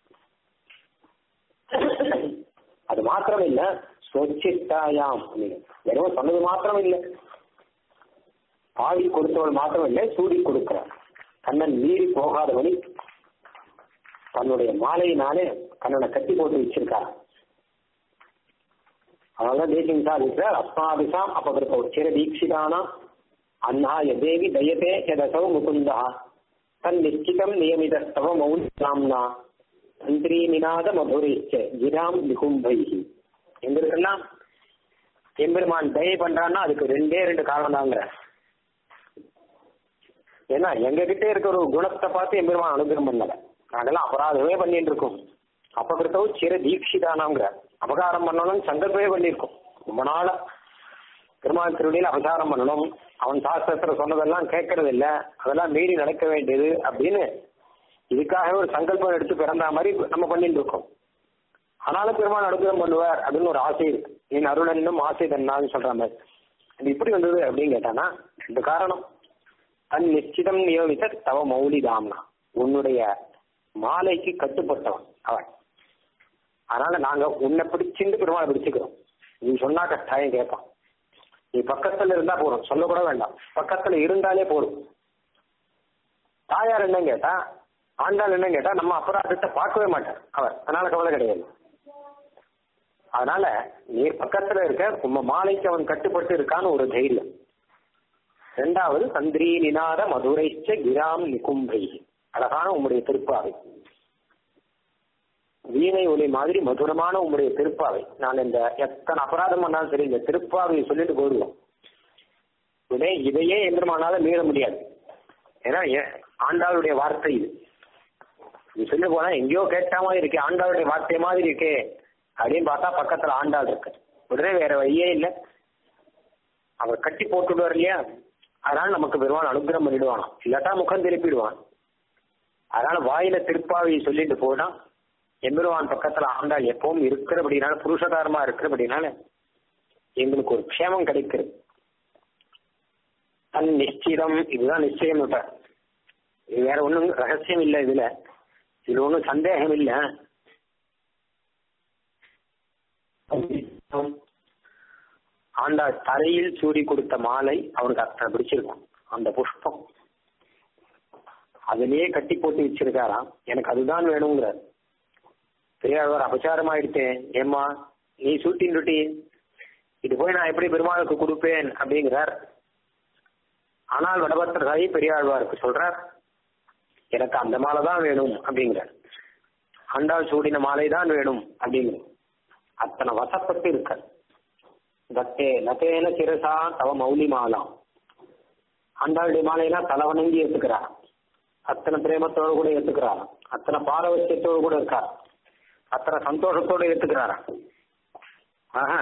[SPEAKER 1] அது மாத்திரம் இல்ல சொச்சித்தாயாம் அப்படின்னு வெறும் சொன்னது மாத்திரம் இல்லை பாடி கொடுத்தவள் மாத்திரம் இல்லை சூடி கொடுக்கிறார் கண்ணன் மீறி போகாதபடி தன்னுடைய மாலையினாலே கண்ணனை கட்டி போட்டு வச்சிருக்கார் அதனாலதான் தேசியம் சாதிக்கிறார் அஸ்மாபிசாம் அபகிருத்த உச்சிர தீட்சிதானா அன்னாய தேவி தயதே எதசௌ முகுந்தா தன் நிச்சிதம் நியமிதஸ்தவ மௌனாம்னா தந்திரி நிநாத மதுரைச்ச கிராம் நிகும்பைகி எங்களுக்கெல்லாம் எம்பெருமான் தயை பண்றான்னா அதுக்கு ரெண்டே ரெண்டு காரணம் தாங்கிற ஏன்னா எங்க கிட்டே இருக்கிற ஒரு குணத்தை பார்த்து எம்பெருமான் அனுகிரகம் பண்ணல நாங்கெல்லாம் அபராதமே பண்ணிட்டு இருக்கோம் அப்பகிருத்தவும் சிற தீட்சிதானாங்கிற அபகாரம் பண்ணணும்னு சங்கல்பமே பண்ணியிருக்கோம் ரொம்ப நாளா பெருமாள் திருவடியில் அபசாரம் பண்ணணும் அவன் சாஸ்திரத்துல சொன்னதெல்லாம் கேட்கறது இல்ல அதெல்லாம் மீறி நடக்க வேண்டியது அப்படின்னு இதுக்காக ஒரு சங்கல்பம் எடுத்து பிறந்த மாதிரி நம்ம பண்ணிட்டு இருக்கோம் ஆனாலும் பெருமாள் அனுகிரகம் பண்ணுவார் அப்படின்னு ஒரு ஆசை இருக்கு என் அருளன்னும் ஆசை தன்னான்னு சொல்ற மாதிரி அது எப்படி வந்தது அப்படின்னு கேட்டானா ரெண்டு காரணம் தன் நிச்சிதம் நியமித்த தவ மௌலிதாம்னா உன்னுடைய மாலைக்கு கட்டுப்பட்டவன் அவன் அதனால நாங்க உன்னை பிடிச்சிருந்து பெருமாளை பிடிச்சுக்கிறோம் நீ சொன்னா கட்டாயம் கேட்பான் நீ பக்கத்துல இருந்தா போதும் சொல்லக்கூட வேண்டாம் பக்கத்துல இருந்தாலே போதும் தாயார் என்ன கேட்டா ஆண்டாள் என்ன கேட்டா நம்ம அபராதத்தை பார்க்கவே மாட்டார் அவர் அதனால கவலை கிடையாது அதனால நீ பக்கத்துல இருக்க உங்க மாலைக்கு அவன் கட்டுப்பட்டு இருக்கான்னு ஒரு தைரியம் ரெண்டாவது தந்திரி நிநாத மதுரைச்ச கிராம் நிகும்பை அழகான உம்முடைய திருப்பாவை வீணை ஒலி மாதிரி மதுரமான உம்முடைய திருப்பாவை நான் இந்த எத்தனை அபராதம் பண்ணாலும் சரி இந்த திருப்பாவையை சொல்லிட்டு போயிடுவோம் இதே இதையே எந்திரமானால மீற முடியாது ஏன்னா ஏ- ஆண்டாளுடைய வார்த்தை இது நீ சொல்லி போனா எங்கேயோ கேட்ட மாதிரி இருக்கே ஆண்டாளுடைய வார்த்தை மாதிரி இருக்கே அப்படின்னு பார்த்தா பக்கத்துல ஆண்டாள் இருக்கு உடனே வேற வழியே இல்லை அவர் கட்டி போட்டுடுவார் இல்லையா அதனால நமக்கு பெருமான் அனுகிரகம் பண்ணிடுவானாம் இல்லாட்டா முகம் திருப்பிடுவான் அதனால வாயில திருப்பாவை சொல்லிட்டு போனா எம்பெருமான் பக்கத்துல ஆண்டாள் எப்பவும் இருக்கிறபடினால புருஷகாரமா இருக்கிறபடினால எங்களுக்கு ஒரு க்ஷேமம் கிடைக்கிறது தன் நிச்சயம் இதுதான் நிச்சயம் இப்ப இது வேற ஒண்ணும் ரகசியம் இல்லை இதுல இது ஒண்ணும் சந்தேகம் இல்லை ஆண்டாள் தரையில் சூடி கொடுத்த மாலை அவனுக்கு அத்தனை பிடிச்சிருக்கும் அந்த புஷ்பம் அதுலயே கட்டி போட்டு வச்சிருக்காராம் எனக்கு அதுதான் வேணுங்கிறார் பெரியாழ்வார் அபச்சாரம் ஆயிடுத்தேன் ஏம்மா நீ சூட்டின்னுட்டி இது போய் நான் எப்படி பெருமாளுக்கு கொடுப்பேன் அப்படிங்கிறார் ஆனால் வடபத்திரசாயி பெரியாழ்வாருக்கு சொல்றார் எனக்கு அந்த மாலை தான் வேணும் அப்படிங்கிறார் ஆண்டாள் சூடின மாலை தான் வேணும் அப்படிங்கிறார் அத்தனை வசப்பட்டு இருக்கார் தத்தே லதேன சிரசா தவ மௌலி மாலாம் ஆண்டாளுடைய மாலையெல்லாம் தலை வணங்கி ஏத்துக்கிறார் அத்தனை பிரேமத்தோடு கூட ஏத்துக்கிறார் அத்தனை பாரவசியத்தோடு கூட இருக்கார் அத்தனை சந்தோஷத்தோடு ஏத்துக்கிறாரா ஆஹா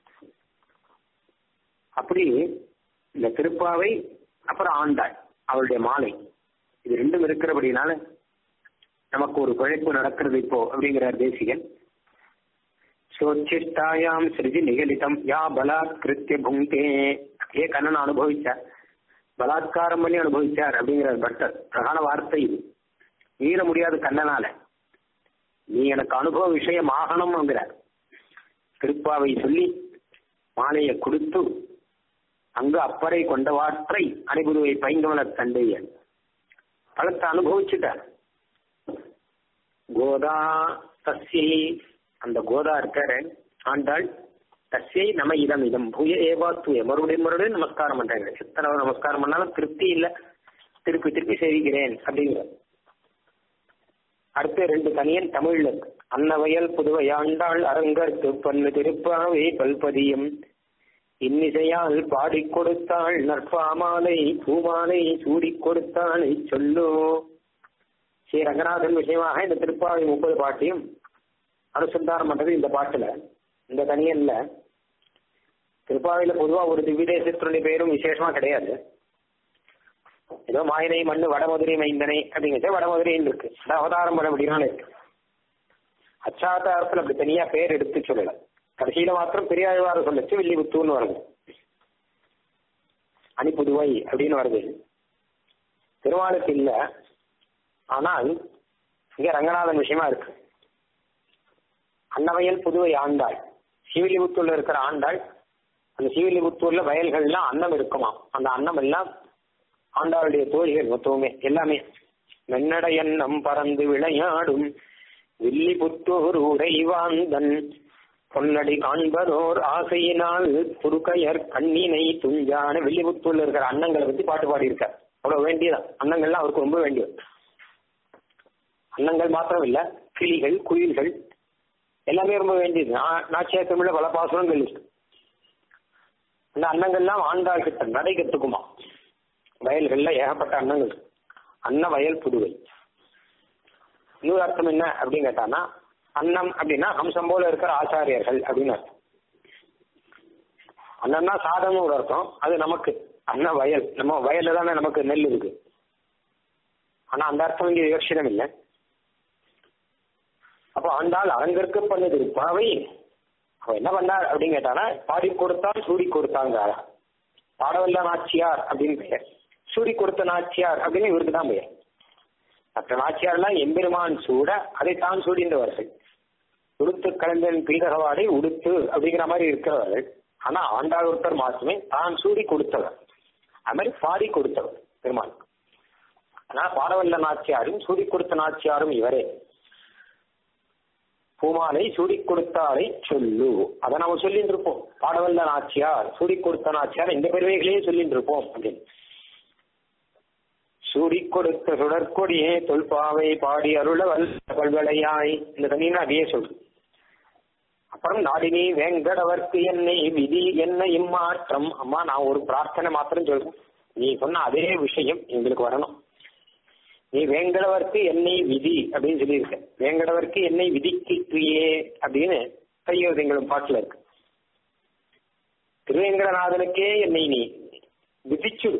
[SPEAKER 1] அப்படி இந்த திருப்பாவை அப்புறம் ஆண்டாள் அவளுடைய மாலை இது ரெண்டும் இருக்கிறபடினால நமக்கு ஒரு பிழைப்பு நடக்கிறது இப்போ அப்படிங்கிறார் தேசிகன் சோச்சிஷ்டாயாம் சிறிது நிகழிதம் யா பலாத்கிருத்திய புங்கே ஏ கண்ணன் அனுபவிச்சார் பலாத்காரம் பண்ணி அனுபவிச்சார் அப்படிங்கிறார் பட்டர் அழகான வார்த்தை இது மீற முடியாது கண்ணனால நீ எனக்கு அனுபவ விஷயம் ஆகணும்ங்கிறார் திருப்பாவை சொல்லி மாலையை கொடுத்து அங்கு அப்பறை கொண்டவாற்றை அணிபுதுவை பைங்கமல தண்டையன் பழத்தை அனுபவிச்சுட்டார் கோதா தஸ்யை அந்த கோதா இருக்காரு ஆண்டாள் தஸ்யை நம இதம் இதம் பூய ஏவாத்துய மறுபடியும் மறுபடியும் நமஸ்காரம் பண்றாங்க எத்தனை நமஸ்காரம் பண்ணாலும் திருப்தி இல்ல திருப்பி திருப்பி சேவிக்கிறேன் அப்படிங்கிற அடுத்து ரெண்டு தனியன் தமிழ்ல இருக்கு. அன்னவயல் புதுவை ஆண்டாள் அரங்கற்கு பன்னு திருப்பாவை பல்பதியும் இன்னிசையால் பாடிக் கொடுத்தாள் நற்பாமாலை பூமாலை சூடிக் கொடுத்தாளை சொல்லோ ஸ்ரீ ரங்கநாதன் விஷயமாக இந்த திருப்பாவை முப்பது பாட்டையும் அனுசந்தானம் பண்றது இந்த பாட்டுல இந்த தனியன்ல திருப்பாவையில பொதுவா ஒரு திவ்யதேசத்தினுடைய பேரும் விசேஷமா கிடையாது ஏதோ மாயனை மண்ணு வடமதுரை மைந்தனை அப்படிங்கிறது வடமதுரைன்னு இருக்கு அது அவதாரம் பண்ண அப்படின்னாலும் இருக்கு அச்சாதாரத்துல அப்படி தனியா பேர் எடுத்து சொல்லல கடைசியில மாத்திரம் பெரியாழ்வார சொல்லச்சு வில்லிபுத்தூர்னு வருது அணிப்புதுவை அப்படின்னு வருது திருவாளுக்கு இல்ல ஆனால் இங்க ரங்கநாதன் விஷயமா இருக்கு அன்னவயல் புதுவை ஆண்டாள் சிவிலிபுத்தூர்ல இருக்கிற ஆண்டாள் அந்த சிவிலிபுத்தூர்ல வயல்கள்லாம் அன்னம் இருக்குமா அந்த அன்னம் எல்லாம் ஆண்டாளுடைய தோழிகள் மொத்தமே எல்லாமே மென்னட எண்ணம் பறந்து விளையாடும் வில்லிபுத்தூர் உடைவாந்தன் பொன்னடி காண்பதோர் ஆசையினால் துருக்கையர் கண்ணினை துஞ்சான வில்லிபுத்தூர்ல இருக்கிற அன்னங்களை பத்தி பாட்டு பாடியிருக்கார் அவ்வளவு வேண்டியதான் அன்னங்கள்லாம் அவருக்கு ரொம்ப வேண்டியது அன்னங்கள் மாத்திரம் இல்ல கிளிகள் குயில்கள் எல்லாமே ரொம்ப வேண்டியது நா- நாச்சியார் தமிழ்ல பல பாசுரங்கள் இருக்கு அந்த அன்னங்கள்லாம் ஆண்டாள் கிட்ட நடை கத்துக்குமா வயல்கள்ல ஏகப்பட்ட அன்னங்கள் இருக்கு. அன்ன வயல் புதுவை இன்னொரு அர்த்தம் என்ன அப்படின்னு கேட்டான்னா அன்னம் அப்படின்னா ஹம்சம் போல இருக்கிற ஆச்சாரியர்கள் அப்படின்னு அர்த்தம் அன்னம்னா சாதம்னு ஒரு அர்த்தம் அது நமக்கு அன்ன வயல் நம்ம வயல்ல தானே நமக்கு நெல் இருக்கு ஆனா அந்த அர்த்தம் இங்கே விவக்ஷிதம் இல்லை அப்போ ஆண்டாள் அரங்கிற்கு பண்ணது பாவை அவன் என்ன பண்ணார் அப்படின்னு கேட்டானா பாடி கொடுத்தால் சூடி கொடுத்தாங்க பாடவல்ல நாச்சியார் அப்படின்னு பெயர் சூடி கொடுத்த நாச்சியார் அப்படின்னு இவருக்கு தான் பெயர் மற்ற நாச்சியார்லாம் எம்பெருமான் சூட அதை தான் சூடின்றவர்கள் உடுத்து கலைஞன் பீதகவாடை உடுத்து அப்படிங்கிற மாதிரி இருக்கிறவர்கள் ஆனா ஆண்டாள் ஒருத்தர் மாசமே தான் சூடி கொடுத்தவர் அது மாதிரி பாடி கொடுத்தவர் பெருமான் ஆனா பாடவல்ல நாச்சியாரும் சூடி கொடுத்த நாச்சியாரும் இவரே பூமாலை சூடி கொடுத்தாரை சொல்லு அதை நம்ம சொல்லிட்டு இருப்போம் பாடவல்ல நாச்சியார் சூடி கொடுத்த நாச்சியார் இந்த பெருமைகளையே சொல்லிட்டு இருப்போம் அப்படின்னு சூடி கொடுத்த சுடற்கொடியே தொல்பாவை பாடி அருள வல்ல பல்வளையாய் இந்த தனியா அதையே சொல்லு அப்புறம் நாடினி வேங்கடவர்க்கு என்னை விதி என்ன இம்மாற்றம் அம்மா நான் ஒரு பிரார்த்தனை மாத்திரம் சொல்றேன் நீ சொன்ன அதே விஷயம் எங்களுக்கு வரணும் நீ வேங்கடவர்க்கு என்னை விதி அப்படின்னு சொல்லியிருக்க வேங்கடவர்க்கு என்னை விதிக்கிறியே அப்படின்னு கையோதங்களும் பாட்டுல இருக்கு திருவேங்கடநாதனுக்கே என்னை நீ விதிச்சுடு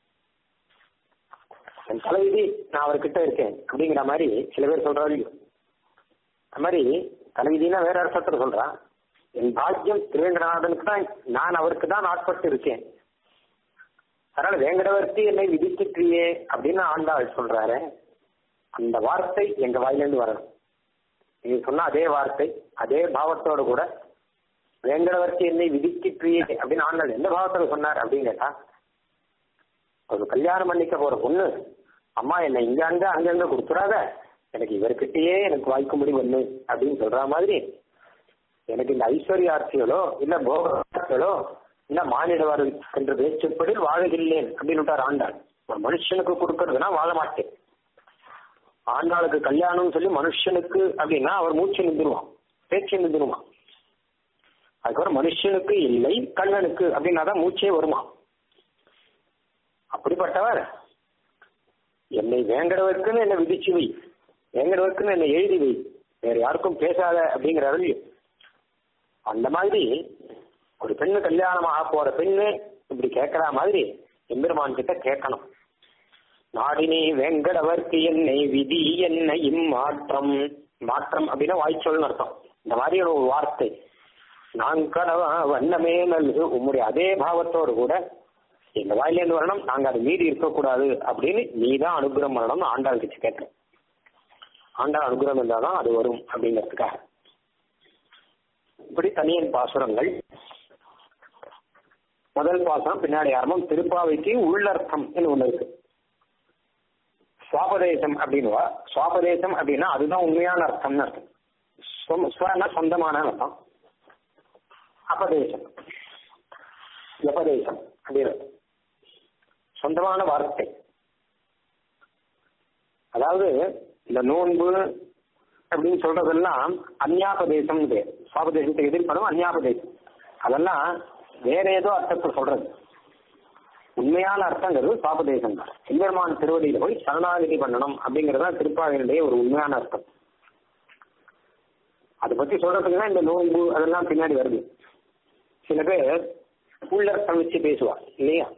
[SPEAKER 1] என் தலைவிதி நான் அவர்கிட்ட இருக்கேன் அப்படிங்கிற மாதிரி சில பேர் சொல்றாரு அது மாதிரி தலைவிதினா வேற அர்த்தத்தில் சொல்றான் என் பாக்கியம் திருவேங்கடநாதனுக்கு தான் நான் அவருக்கு தான் ஆட்பட்டு இருக்கேன் அதனால வேங்கடவர்த்தி என்னை விதிக்கிறியே அப்படின்னு ஆண்டாள் சொல்றாரு அந்த வார்த்தை எங்க வாயிலிருந்து வரணும் நீங்க சொன்ன அதே வார்த்தை அதே பாவத்தோடு கூட வேங்கடவர்த்தி என்னை விதிக்கிறியே அப்படின்னு ஆண்டாள் எந்த பாவத்துல சொன்னார் அப்படின்னு கேட்டா ஒரு கல்யாணம் பண்ணிக்க போற பொண்ணு அம்மா என்னை இங்க அங்க அங்கங்க கொடுத்துறாத எனக்கு இவர்கிட்டயே எனக்கு வாய்க்கும்படி ஒண்ணு அப்படின்னு சொல்ற மாதிரி எனக்கு இந்த ஐஸ்வர்யார்த்திகளோ இல்ல போகார்த்திகளோ இல்ல மானிடவர் என்ற பேச்சுப்படி வாழவில்லேன் அப்படின்னு விட்டார் ஆண்டாள் ஒரு மனுஷனுக்கு கொடுக்கறதுனா வாழ மாட்டேன் ஆண்டாளுக்கு கல்யாணம்னு சொல்லி மனுஷனுக்கு அப்படின்னா அவர் மூச்சு நின்றுருவான் பேச்சு நின்றுருவான் அதுக்கப்புறம் மனுஷனுக்கு இல்லை கண்ணனுக்கு அப்படின்னா தான் மூச்சே வருமா அப்படிப்பட்டவர் என்னை வேங்கடவர்க்குன்னு என்னை விதிச்சு வை வேங்கடவர்க்குன்னு என்னை எழுதி வை வேற யாருக்கும் பேசாத அப்படிங்கிற அருள் அந்த மாதிரி ஒரு பெண்ணு கல்யாணம் ஆக போற பெண்ணு இப்படி கேட்கற மாதிரி எம்பெருமான் கிட்ட கேட்கணும் நாடினி வேங்கடவர்க்கு என்னை விதி என்ன இம்மாற்றம் மாற்றம் அப்படின்னா வாய்ச்சொல்னு அர்த்தம் இந்த மாதிரி ஒரு வார்த்தை நான் கடவா வண்ணமே நல்லது உம்முடைய அதே பாவத்தோடு கூட எங்க வாயிலேருந்து வரணும் நாங்க அதை மீறி இருக்கக்கூடாது அப்படின்னு நீ தான் அனுகிரகம் பண்ணணும்னு ஆண்டாள் கிட்ட கேட்டேன் ஆண்டாள் அனுகிரகம் இருந்தாதான் அது வரும் அப்படிங்கிறதுக்காக இப்படி தனியன் பாசுரங்கள் முதல் பாசனம் பின்னாடி ஆரம்பம் திருப்பாவைக்கு உள்ளர்த்தம் ஒண்ணு இருக்கு சுவாபதேசம் அப்படின்னுவா சுவாபதேசம் அப்படின்னா அதுதான் உண்மையான அர்த்தம்னு அர்த்தம் ஸ்வனா சொந்தமான அர்த்தம் அபதேசம் எபதேசம் அப்படின்னு சொந்தமான வார்த்தை அதாவது இந்த நோன்பு அப்படின்னு சொல்றதெல்லாம் அந்யாபதேசம் பேர் சுவாபதேசத்தை எதிர்ப்படும் அந்யாபதேசம் அதெல்லாம் வேற ஏதோ அர்த்தத்தை சொல்றது உண்மையான அர்த்தங்கிறது சுவாபதேசம் தான் எம்பெருமான் திருவடியில போய் சரணாகதி பண்ணணும் அப்படிங்கறதா திருப்பாவினுடைய ஒரு உண்மையான அர்த்தம் அதை பத்தி சொல்றதுக்கு தான் இந்த நோன்பு அதெல்லாம் பின்னாடி வருது சில பேர் உள்ளர்த்தம் வச்சு பேசுவா இல்லையா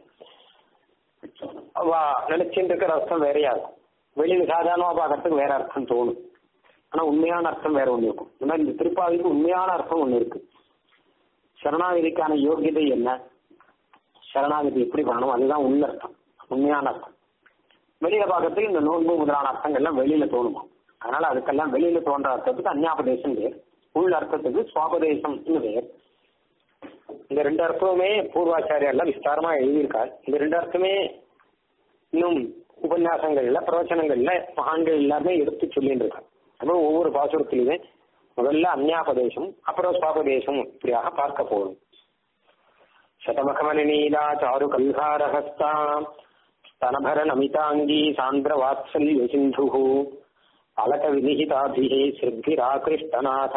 [SPEAKER 1] அவ நினைச்சுட்டு இருக்கிற அர்த்தம் வேறையா இருக்கும் வெளியில சாதாரணமா பார்க்கறதுக்கு வேற அர்த்தம் தோணும் ஆனா உண்மையான அர்த்தம் வேற ஒண்ணு இருக்கும் இந்த மாதிரி இந்த திருப்பாவிக்கு உண்மையான அர்த்தம் ஒண்ணு இருக்கு சரணாகதிக்கான யோகியதை என்ன சரணாகதி எப்படி பண்ணணும் அதுதான் உள்ளர்த்தம் உண்மையான அர்த்தம் வெளியில பார்க்கறதுக்கு இந்த நோன்பு முதலான அர்த்தங்கள்லாம் வெளியில தோணுமா அதனால அதுக்கெல்லாம் வெளியில தோன்ற அர்த்தத்துக்கு அந்யாபதேசம் பேர் உள் அர்த்தத்துக்கு சுவாபதேசம் பேர் இந்த ரெண்டு அர்த்தமுமே பூர்வாச்சாரியர்லாம் விஸ்தாரமா எழுதியிருக்கார் இந்த ரெண்டு அர்த்தமே இன்னும் உபன்யாசங்கள்ல பிரவச்சனங்கள்ல மகான்கள் எல்லாருமே எடுத்து சொல்லிட்டு இருக்காங்க அப்புறம் ஒவ்வொரு பாசுரத்திலுமே முதல்ல அந்யாபதேசம் அப்புறம் சுவாபதேசம் இப்படியாக பார்க்க போகும் శతమఖమనీలా చారు కల్హారహస్తా స్తనభర నమితాంగీ సాంద్ర వాత్సల్య సింధు అలక వినిహితాభి శ్రద్ధిరాకృష్టనాథ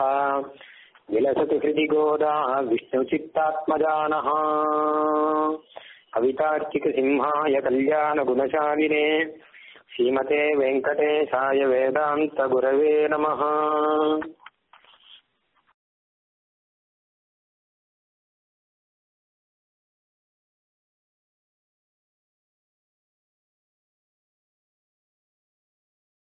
[SPEAKER 1] విలసతి హృది గోదా విష్ణు చిత్తాత్మజాన కవి कवितार्किकसिंहाय कल्याणगुणशालिने श्रीमते वेङ्कटेशाय वेदान्तगुरवे नमः